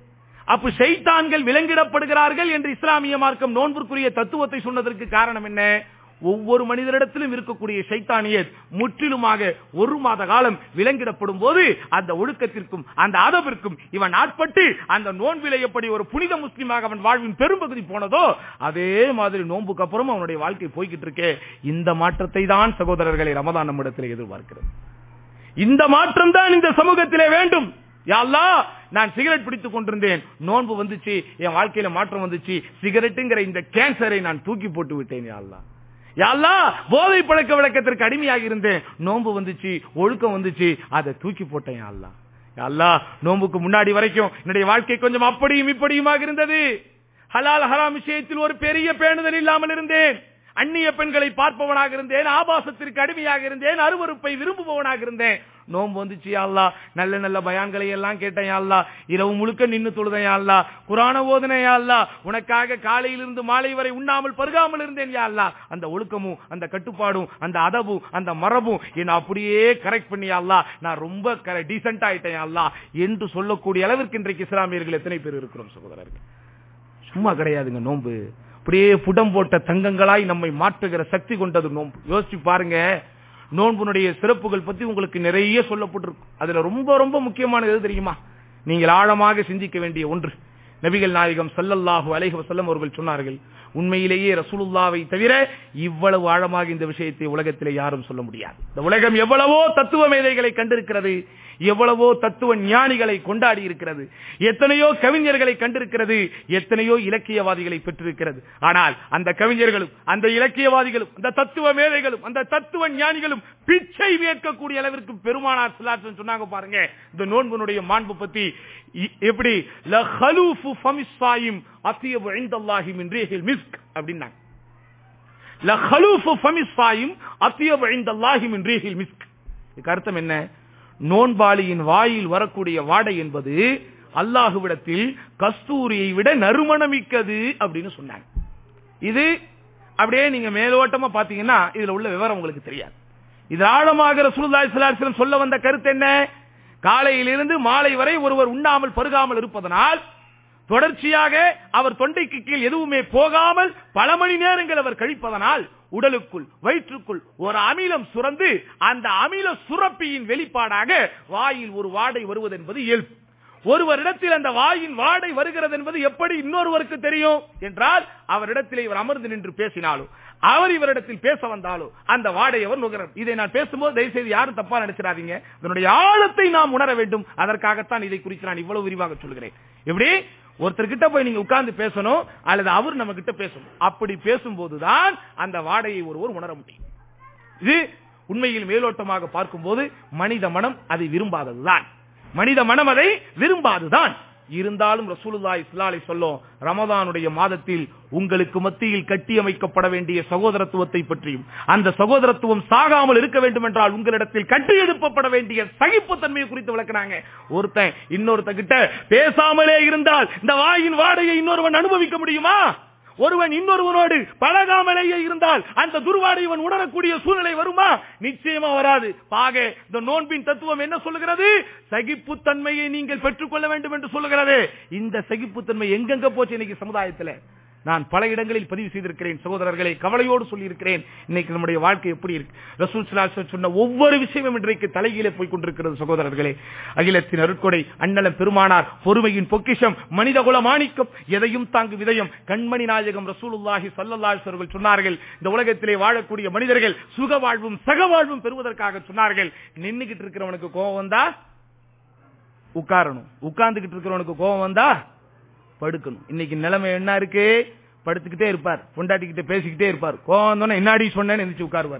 அப்ப ஷைத்தான்கள் விலங்கிடப்படுகிறார்கள் என்று இஸ்லாமிய மார்க்கம் நோன்பிற்குரிய தத்துவத்தை சொன்னதற்கு காரணம் என்ன ஒவ்வொரு மனிதரிடத்திலும் இருக்கக்கூடிய சைத்தானியத் முற்றிலுமாக ஒரு மாத காலம் விலங்கிடப்படும் போது அந்த ஒழுக்கத்திற்கும் அந்த அதவிற்கும் இவன் ஆட்பட்டு அந்த நோன்பிலை எப்படி ஒரு புனித முஸ்லீமாக அவன் வாழ்வின் பெரும்பகுதி போனதோ அதே மாதிரி நோன்புக்கு அப்புறம் அவனுடைய வாழ்க்கை போய்கிட்டு இருக்கே இந்த மாற்றத்தை தான் சகோதரர்களை ரமதான் நம்மிடத்தில் எதிர்பார்க்கிறது இந்த மாற்றம் தான் இந்த சமூகத்திலே வேண்டும் யா அல்லாஹ் நான் சிகரெட் பிடித்துக் கொண்டிருந்தேன் நோன்பு வந்துச்சு என் வாழ்க்கையில மாற்றம் வந்துச்சு சிகரெட்டுங்கிற இந்த கேன்சரை நான் தூக்கி போட்டு விட்டேன் யா அல்லாஹ் யா அல்லாஹ் போதை பழக்க வழக்கத்திற்கு அடிமையாக இருந்தேன் நோன்பு வந்துச்சு ஒழுக்கம் வந்துச்சு அதை தூக்கி போட்டேன் யா அல்லாஹ் யா அல்லாஹ் நோன்புக்கு முன்னாடி வரைக்கும் என்னுடைய வாழ்க்கை கொஞ்சம் அப்படியும் இப்படியுமாக இருந்தது ஹலால் ஹராம் விஷயத்தில் ஒரு பெரிய பேணுதல் இல்லாமல் இருந்தேன் அந்நிய பெண்களை பார்ப்பவனாக இருந்தேன் ஆபாசத்திற்கு அடிமையாக இருந்தேன் அருவருப்பை விரும்புபவனாக இருந்தேன் நோன்பு வந்துச்சு யா அல்லாஹ் நல்ல நல்ல பயான்களை எல்லாம் கேட்டேன் யா அல்லாஹ் இரவு முழுக்க நின்னு தொழுதேன் யா அல்லாஹ் குரான ஓதுனேன் யா அல்லாஹ் உனக்காக காலையிலிருந்து மாலை வரை உண்ணாமல் பருகாமல் இருந்தேன் யா அல்லாஹ் அந்த ஒழுக்கமும் அந்த கட்டுப்பாடும் அந்த அதவும் அந்த மரபும் என்ன அப்படியே கரெக்ட் பண்ணி யா அல்லாஹ் நான் ரொம்ப டீசென்ட் ஆயிட்டேன் யா அல்லாஹ் என்று சொல்லக்கூடிய அளவிற்கு இன்றைக்கு இஸ்லாமியர்கள் எத்தனை பேர் இருக்கிறோம் சகோதரர்கள் சும்மா கிடையாதுங்க நோன்பு அப்படியே புடம் போட்ட தங்கங்களாய் நம்மை மாற்றுகிற சக்தி கொண்டது நோன்பு யோசிச்சு பாருங்க நோன்புனுடைய சிறப்புகள் பத்தி உங்களுக்கு நிறைய சொல்லப்பட்டிருக்கும் அதுல ரொம்ப ரொம்ப முக்கியமானது எது தெரியுமா நீங்கள் ஆழமாக சிந்திக்க வேண்டிய ஒன்று நபிகள் நாயகம் ஸல்லல்லாஹு அலைஹி வஸல்லம் அவர்கள் சொன்னார்கள் உண்மையிலேயே ரசூலுல்லாவை தவிர இவ்வளவு ஆழமாக இந்த விஷயத்தை உலகத்திலே யாரும் சொல்ல முடியாது இந்த உலகம் எவ்வளவோ தத்துவ மேதைகளை கண்டிருக்கிறது எவ்வளவோ தத்துவ ஞானிகளை கொண்டாடி இருக்கிறது எத்தனையோ கவிஞர்களை கண்டிருக்கிறது எத்தனையோ இலக்கியவாதிகளை பெற்றிருக்கிறது ஆனால் அந்த கவிஞர்களும் அந்த இலக்கியவாதிகளும் அந்த தத்துவ மேதைகளும் அந்த தத்துவ ஞானிகளும் பிச்சை வேட்கக்கூடிய அளவிற்கு பெருமானார் சிலாசன் சொன்னாங்க பாருங்க இந்த நோன்புனுடைய மாண்பு பத்தி இ- எப்படி லஹலூஃபு ஃபமிஸ்ஸாயிம் அத்தியபு இன்தல்லாஹி மின் ரீஹில் மிஸ்க் அப்படின்னாங்க லஹலூஃபு ஃபமிஸ்ஸாயிம் அத்தியபு இன்தல்லாஹி மின் ரீஹில் மிஸ்க் இதுக்கு அர்த்தம் என்ன நோன்பாளியின் வாயில் வரக்கூடிய வாடை என்பது அல்லாஹுவிடத்தில் கஸ்தூரியை விட நறுமணமிக்கது அப்படின்னு சொன்னாங்க இது அப்படியே நீங்க மேலோட்டமா பாத்தீங்கன்னா இதுல உள்ள விவரம் உங்களுக்கு தெரியாது இது ஆழமாக ரசூலுல்லாஹி ஸல்லல்லாஹு அலைஹி வஸல்லம் சொல்ல வந்த கருத்து என்ன காலையிலிருந்து மாலை வரை ஒருவர் உண்ணாமல் பருகாமல் இருப்பதனால் தொடர்ச்சியாக அவர் தொண்டைக்கு கீழ் எதுவுமே போகாமல் பல மணி நேரங்கள் அவர் கழிப்பதனால் உடலுக்குள் வயிற்றுக்குள் ஒரு அமிலம் சுரந்து அந்த அமில சுரப்பியின் வெளிப்பாடாக வாயில் ஒரு வாடை வருவது என்பது இயல்பு ஒருவரிடத்தில் அந்த வாயின் வாடை வருகிறது என்பது எப்படி இன்னொருவருக்கு தெரியும் என்றால் அவரிடத்தில் இவர் அமர்ந்து நின்று பேசினாலும் அவர் இவரிடத்தில் பேச வந்தாலும் அந்த வாடை அவர் நுகரும் இதை நான் பேசும்போது தயவு செய்து யாரும் தப்பா நினைச்சிடாதீங்க இதனுடைய ஆழத்தை நாம் உணர வேண்டும் அதற்காகத்தான் இதை குறித்து நான் இவ்வளவு விரிவாக சொல்கிறேன் எப்படி ஒருத்தர்கிட்ட போய் நீங்க உட்கார்ந்து பேசணும் அல்லது அவர் நம்ம கிட்ட பேசணும் அப்படி பேசும்போதுதான் அந்த வாடையை ஒருவர் உணர முடியும் இது உண்மையில் மேலோட்டமாக பார்க்கும்போது மனித மனம் அதை விரும்பாததுதான் மனித மனம் அதை விரும்பாதுதான் இருந்தாலும் ரசூலுல்லாஹி ஸல்லல்லாஹு அலைஹி சொல்லும் ரமதானுடைய மாதத்தில் உங்களுக்கு மத்தியில் கட்டியமைக்கப்பட வேண்டிய சகோதரத்துவத்தை பற்றியும் அந்த சகோதரத்துவம் சாகாமல் இருக்க வேண்டும் என்றால் உங்களிடத்தில் கட்டி எழுப்பப்பட வேண்டிய சகிப்புத்தன்மையை குறித்து விளக்குறாங்க ஒருத்தன் இன்னொருத்த கிட்ட பேசாமலே இருந்தால் இந்த வாயின் வாடையை இன்னொருவன் அனுபவிக்க முடியுமா ஒருவன் இன்னொருவனோடு பழகாமலேயே இருந்தால் அந்த துர்வாடை இவன் உணரக்கூடிய சூழ்நிலை வருமா நிச்சயமா வராது பாக இந்த நோன்பின் தத்துவம் என்ன சொல்லுகிறது சகிப்புத்தன்மையை நீங்கள் பெற்றுக்கொள்ள வேண்டும் என்று சொல்லுகிறது இந்த சகிப்புத்தன்மை எங்கெங்க போச்சு இன்னைக்கு சமுதாயத்துல நான் பல இடங்களில் பதிவு செய்திருக்கிறேன் சகோதரர்களை கவலையோடு சொல்லியிருக்கிறேன் இன்னைக்கு நம்முடைய வாழ்க்கை எப்படி இருக்கு ரசூல் ஸல்லல்லாஹு அலைஹி வஸல்லம் சொன்ன ஒவ்வொரு விஷயமும் இன்றைக்கு தலைகீழே போய் கொண்டிருக்கிறது சகோதரர்களே அகிலத்தின் அருட்கொடை அண்ணலம் பெருமானார் பொறுமையின் பொக்கிஷம் மனிதகுல மாணிக்கம் எதையும் தாங்கு விதயம் கண்மணி நாயகம் ரசூலுல்லாஹி ஸல்லல்லாஹு அலைஹி வஸல்லம் சொன்னார்கள் இந்த உலகத்திலே வாழக்கூடிய மனிதர்கள் சுக வாழ்வும் சக வாழ்வும் பெறுவதற்காக சொன்னார்கள் நின்னுகிட்டு இருக்கிறவனுக்கு கோபம் வந்தா உட்காரணும் உட்கார்ந்துகிட்டு இருக்கிறவனுக்கு கோபம் வந்தா படுக்கணும் இன்னைக்கு நிலைமை என்ன இருக்கு படுத்துக்கிட்டே இருப்பார் பொண்டாட்டிக்கிட்ட பேசிக்கிட்டே இருப்பார் கோவம் வந்தோன்னே என்னாடி சொன்னேன்னு எந்திரிச்சு உட்காருவார்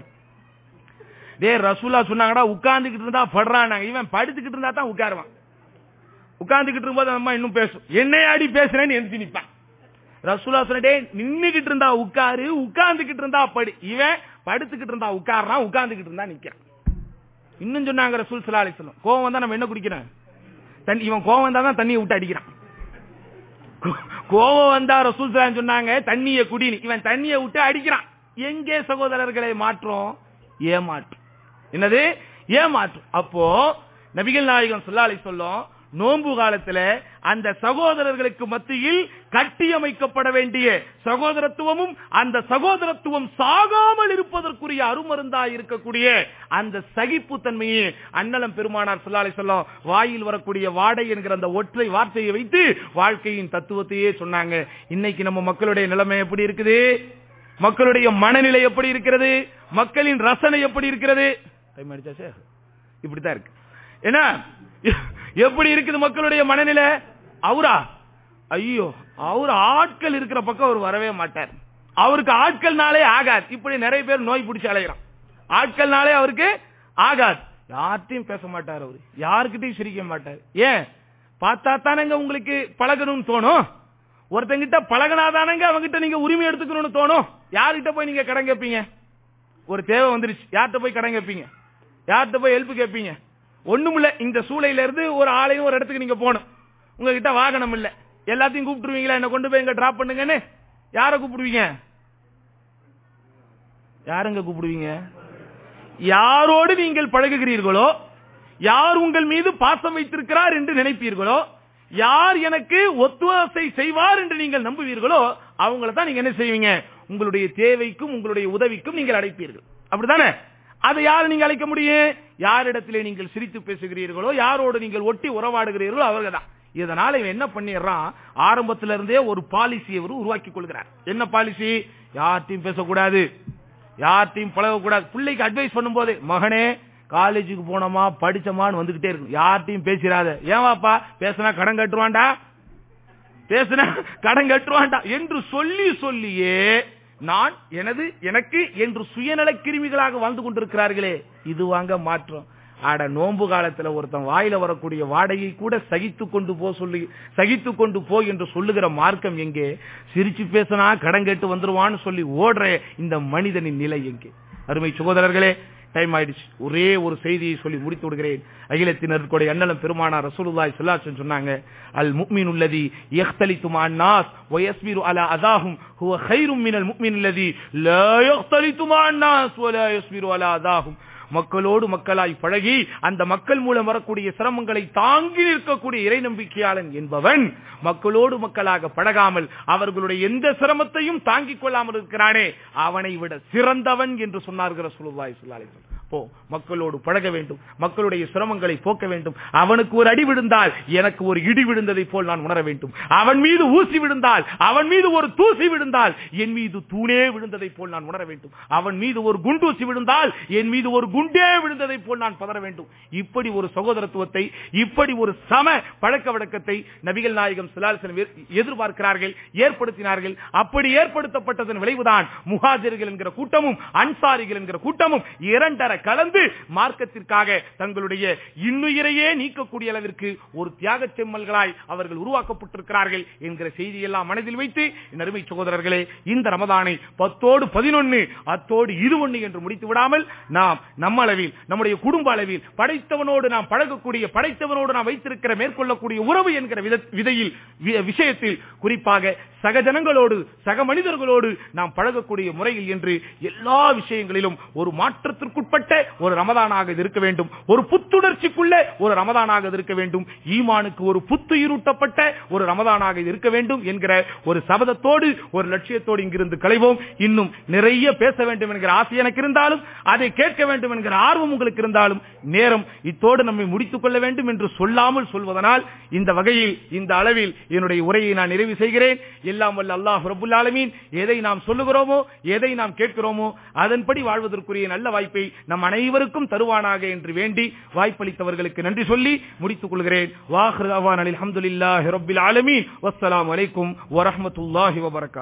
டே ரசூலா சொன்னாங்கடா உட்கார்ந்துகிட்டு இருந்தா படுறானாங்க இவன் படுத்துக்கிட்டு இருந்தா தான் உட்காருவான் உட்கார்ந்துகிட்டு இருக்கும்போது அந்த அம்மா இன்னும் பேசும் என்னையாடி பேசுறேன்னு எந்திரிச்சு நிப்பான் ரசூலா சொன்னே நின்னுகிட்டு இருந்தா உட்காரு உட்கார்ந்துகிட்டு இருந்தா படு இவன் படுத்துக்கிட்டு இருந்தா உட்கார்றான் உட்கார்ந்துகிட்டு இருந்தா நிக்கிறான் இன்னும் சொன்னாங்க ரசூல் சல்லா அலிஸ்லாம் கோவம் வந்தா நம்ம என்ன குடிக்கிறோம் தண்ணி இவன் கோவம் வந்தா தான் தண்ணியை விட்டு அடிக்கிறான் கோ- கோவம் வந்தா ரசூல் சலாம் சொன்னாங்க தண்ணிய குடின்னு இவன் தண்ணிய விட்டு அடிக்கிறான் எங்கே சகோதரர்களை மாற்றம் ஏமாற்றம் என்னது ஏமாற்றம் அப்போ நபிகள் நாயகம் சொல்லாலை சொல்லும் நோன்பு காலத்துல அந்த சகோதரர்களுக்கு மத்தியில் கட்டியமைக்கப்பட வேண்டிய சகோதரத்துவமும் அந்த சகோதரத்துவம் சாகாமல் இருப்பதற்குரிய அருமருந்தாய் இருக்கக்கூடிய அந்த சகிப்புத்தன்மையை அன்னலம் பெருமானார் சொல்லாலை சொல்லம் வாயில் வரக்கூடிய வாடை என்கிற அந்த ஒற்றை வார்த்தையை வைத்து வாழ்க்கையின் தத்துவத்தையே சொன்னாங்க இன்னைக்கு நம்ம மக்களுடைய நிலைமை எப்படி இருக்குது மக்களுடைய மனநிலை எப்படி இருக்கிறது மக்களின் ரசனை எப்படி இருக்கிறது டைம் அடிச்சா சார் இப்படித்தான் இருக்கு என்ன எப்படி இருக்குது மக்களுடைய மனநிலை அவரா ஐயோ அவர் ஆட்கள் இருக்கிற பக்கம் அவர் வரவே மாட்டார் அவருக்கு ஆட்கள்னாலே ஆகாது இப்படி நிறைய பேர் நோய் பிடிச்சு அலைகிறான் ஆட்கள்னாலே அவருக்கு ஆகாது யார்ட்டையும் பேச மாட்டார் அவரு யாருக்கிட்டையும் சிரிக்க மாட்டார் ஏன் பார்த்தா தானங்க உங்களுக்கு பழகணும்னு தோணும் ஒருத்தங்கிட்ட பழகினாதானங்க அவங்கிட்ட நீங்க உரிமை எடுத்துக்கணும்னு தோணும் யார்கிட்ட போய் நீங்க கடன் கேட்பீங்க ஒரு தேவை வந்துருச்சு யார்கிட்ட போய் கடன் கேட்பீங்க யார்கிட்ட போய் ஹெல்ப் கேட்பீங்க ஒண்ணுமில்ல இந்த சூளையில இருந்து ஒரு ஆளையும் ஒரு இடத்துக்கு நீங்க போகணும் உங்ககிட்ட வாகனம் இல்ல எல்லாத்தையும் கூப்பிட்டுருவீங்களா என்ன கொண்டு போய் இங்க டிராப் பண்ணுங்கன்னு யார கூப்பிடுவீங்க யாருங்க கூப்பிடுவீங்க யாரோடு நீங்கள் பழகுகிறீர்களோ யார் உங்கள் மீது பாசம் வைத்திருக்கிறார் என்று நினைப்பீர்களோ யார் எனக்கு ஒத்துவாசை செய்வார் என்று நீங்கள் நம்புவீர்களோ அவங்கள தான் நீங்க என்ன செய்வீங்க உங்களுடைய தேவைக்கும் உங்களுடைய உதவிக்கும் நீங்கள் அழைப்பீர்கள் அப்படித்தானே அதை யார் நீங்க அழைக்க முடியும் யாரிடத்திலே நீங்கள் சிரித்து பேசுகிறீர்களோ யாரோடு நீங்கள் ஒட்டி உறவாடுகிறீர்களோ அவர்கள் தான் இதனால இவன் என்ன பண்ணிடுறான் ஆரம்பத்தில இருந்தே ஒரு பாலிசி அவர் உருவாக்கி கொள்கிறார் என்ன பாலிசி யார்ட்டையும் பேசக்கூடாது யார்ட்டையும் பழகக்கூடாது பிள்ளைக்கு அட்வைஸ் பண்ணும்போது மகனே காலேஜுக்கு போனோமா படிச்சோமான்னு வந்துகிட்டே இருக்கும் யார்ட்டையும் பேசிடாத ஏவாப்பா பேசினா கடன் கட்டுவான்டா பேசினா கடன் கட்டுவான்டா என்று சொல்லி சொல்லியே நான் எனது எனக்கு என்று சுயநல கிருமிகளாக வாழ்ந்து கொண்டிருக்கிறார்களே இது வாங்க மாற்றம் ஆட நோன்பு காலத்துல ஒருத்தன் வாயில வரக்கூடிய வாடகை கூட சகித்து கொண்டு போ சொல்லி சகித்து கொண்டு போ என்று சொல்லுகிற மார்க்கம் எங்கே சிரிச்சு பேசினா கடன் கேட்டு வந்துருவான்னு சொல்லி ஓடுற இந்த மனிதனின் நிலை எங்கே அருமை சகோதரர்களே டைம் ஆயிடுச்சு ஒரே ஒரு செய்தியை சொல்லி முடித்து விடுகிறேன் அகிலத்தினருடைய அண்ணலம் பெருமானார் ரசூலுல்லாஹி ஸல்லல்லாஹு சொன்னாங்க அல் முஃமின் உள்ளதி யக்தலித்து மஅன் நாஸ் வ யஸ்பிரு அலா அதாஹும் ஹுவ கைரும் மினல் முஃமின் உள்ளதி லா யக்தலித்து மஅன் நாஸ் வ லா யஸ்பிரு அலா அதாஹும் மக்களோடு மக்களாய் பழகி அந்த மக்கள் மூலம் வரக்கூடிய சிரமங்களை தாங்கி நிற்கக்கூடிய இறை நம்பிக்கையாளன் என்பவன் மக்களோடு மக்களாக பழகாமல் அவர்களுடைய எந்த சிரமத்தையும் தாங்கிக் கொள்ளாமல் இருக்கிறானே அவனை விட சிறந்தவன் என்று சொன்னார்கள் சுலுவாய் சொல்லாலை போ மக்களோடு பழக வேண்டும் மக்களுடைய சிரமங்களை போக்க வேண்டும் அவனுக்கு ஒரு அடி விழுந்தால் எனக்கு ஒரு இடி விழுந்ததை போல் நான் உணர வேண்டும் அவன் மீது ஊசி விழுந்தால் அவன் மீது ஒரு தூசி விழுந்தால் என் மீது தூணே விழுந்ததை போல் நான் உணர வேண்டும் அவன் மீது ஒரு குண்டூசி விழுந்தால் என் மீது ஒரு குண்டே விழுந்ததை போல் நான் பதற வேண்டும் இப்படி ஒரு சகோதரத்துவத்தை இப்படி ஒரு சம பழக்க வழக்கத்தை நபிகள் நாயகம் சிலாசனம் எதிர்பார்க்கிறார்கள் ஏற்படுத்தினார்கள் அப்படி ஏற்படுத்தப்பட்டதன் விளைவுதான் முஹாஜர்கள் என்கிற கூட்டமும் அன்சாரிகள் என்கிற கூட்டமும் இரண்டரை கலந்து மார்க்கத்திற்காக தங்களுடைய இன்னுயிரையே நீக்கக்கூடிய அளவிற்கு ஒரு தியாக செம்மல்களாய் அவர்கள் உருவாக்கப்பட்டிருக்கிறார்கள் என்கிற செய்தியெல்லாம் மனதில் வைத்து நறுமை சகோதரர்களே இந்த ரமதானை பத்தோடு பதினொன்னு அத்தோடு இது ஒன்று என்று முடித்து விடாமல் நாம் நம்ம அளவில் நம்முடைய குடும்ப அளவில் படைத்தவனோடு நாம் பழகக்கூடிய படைத்தவனோடு நாம் வைத்திருக்கிற மேற்கொள்ளக்கூடிய உறவு என்கிற விதையில் விஷயத்தில் குறிப்பாக சக ஜனங்களோடு சக மனிதர்களோடு நாம் பழகக்கூடிய முறையில் என்று எல்லா விஷயங்களிலும் ஒரு மாற்றத்திற்குட்பட்ட ஒரு ரமதானாக இது இருக்க வேண்டும் ஒரு புத்துணர்ச்சிக்குள்ள ஒரு ரமதானாக இது இருக்க வேண்டும் ஈமானுக்கு ஒரு புத்துயிரூட்டப்பட்ட ஒரு ரமதானாக இது இருக்க வேண்டும் என்கிற ஒரு சபதத்தோடு ஒரு லட்சியத்தோடு இங்கிருந்து களைவோம் இன்னும் நிறைய பேச வேண்டும் என்கிற ஆசை எனக்கு இருந்தாலும் அதை கேட்க வேண்டும் என்கிற ஆர்வம் உங்களுக்கு இருந்தாலும் நேரம் இத்தோடு நம்மை முடித்துக் கொள்ள வேண்டும் என்று சொல்லாமல் சொல்வதனால் இந்த வகையில் இந்த அளவில் என்னுடைய உரையை நான் நிறைவு செய்கிறேன் எல்லாம் வல்ல அல்லாஹ் ரபுல் ஆலமீன் எதை நாம் சொல்லுகிறோமோ எதை நாம் கேட்கிறோமோ அதன்படி வாழ்வதற்குரிய நல்ல வாய்ப்பை நம் அனைவருக்கும் தருவானாக என்று வேண்டி வாய்ப்பளித்தவர்களுக்கு நன்றி சொல்லி முடித்துக் கொள்கிறேன் வாஹ் அலமதுல்லாஹி ரபில் ஆலமீன் வஸ்ஸலாம் அலைக்கும் வரஹமத்துல்லாஹி வபரகாத்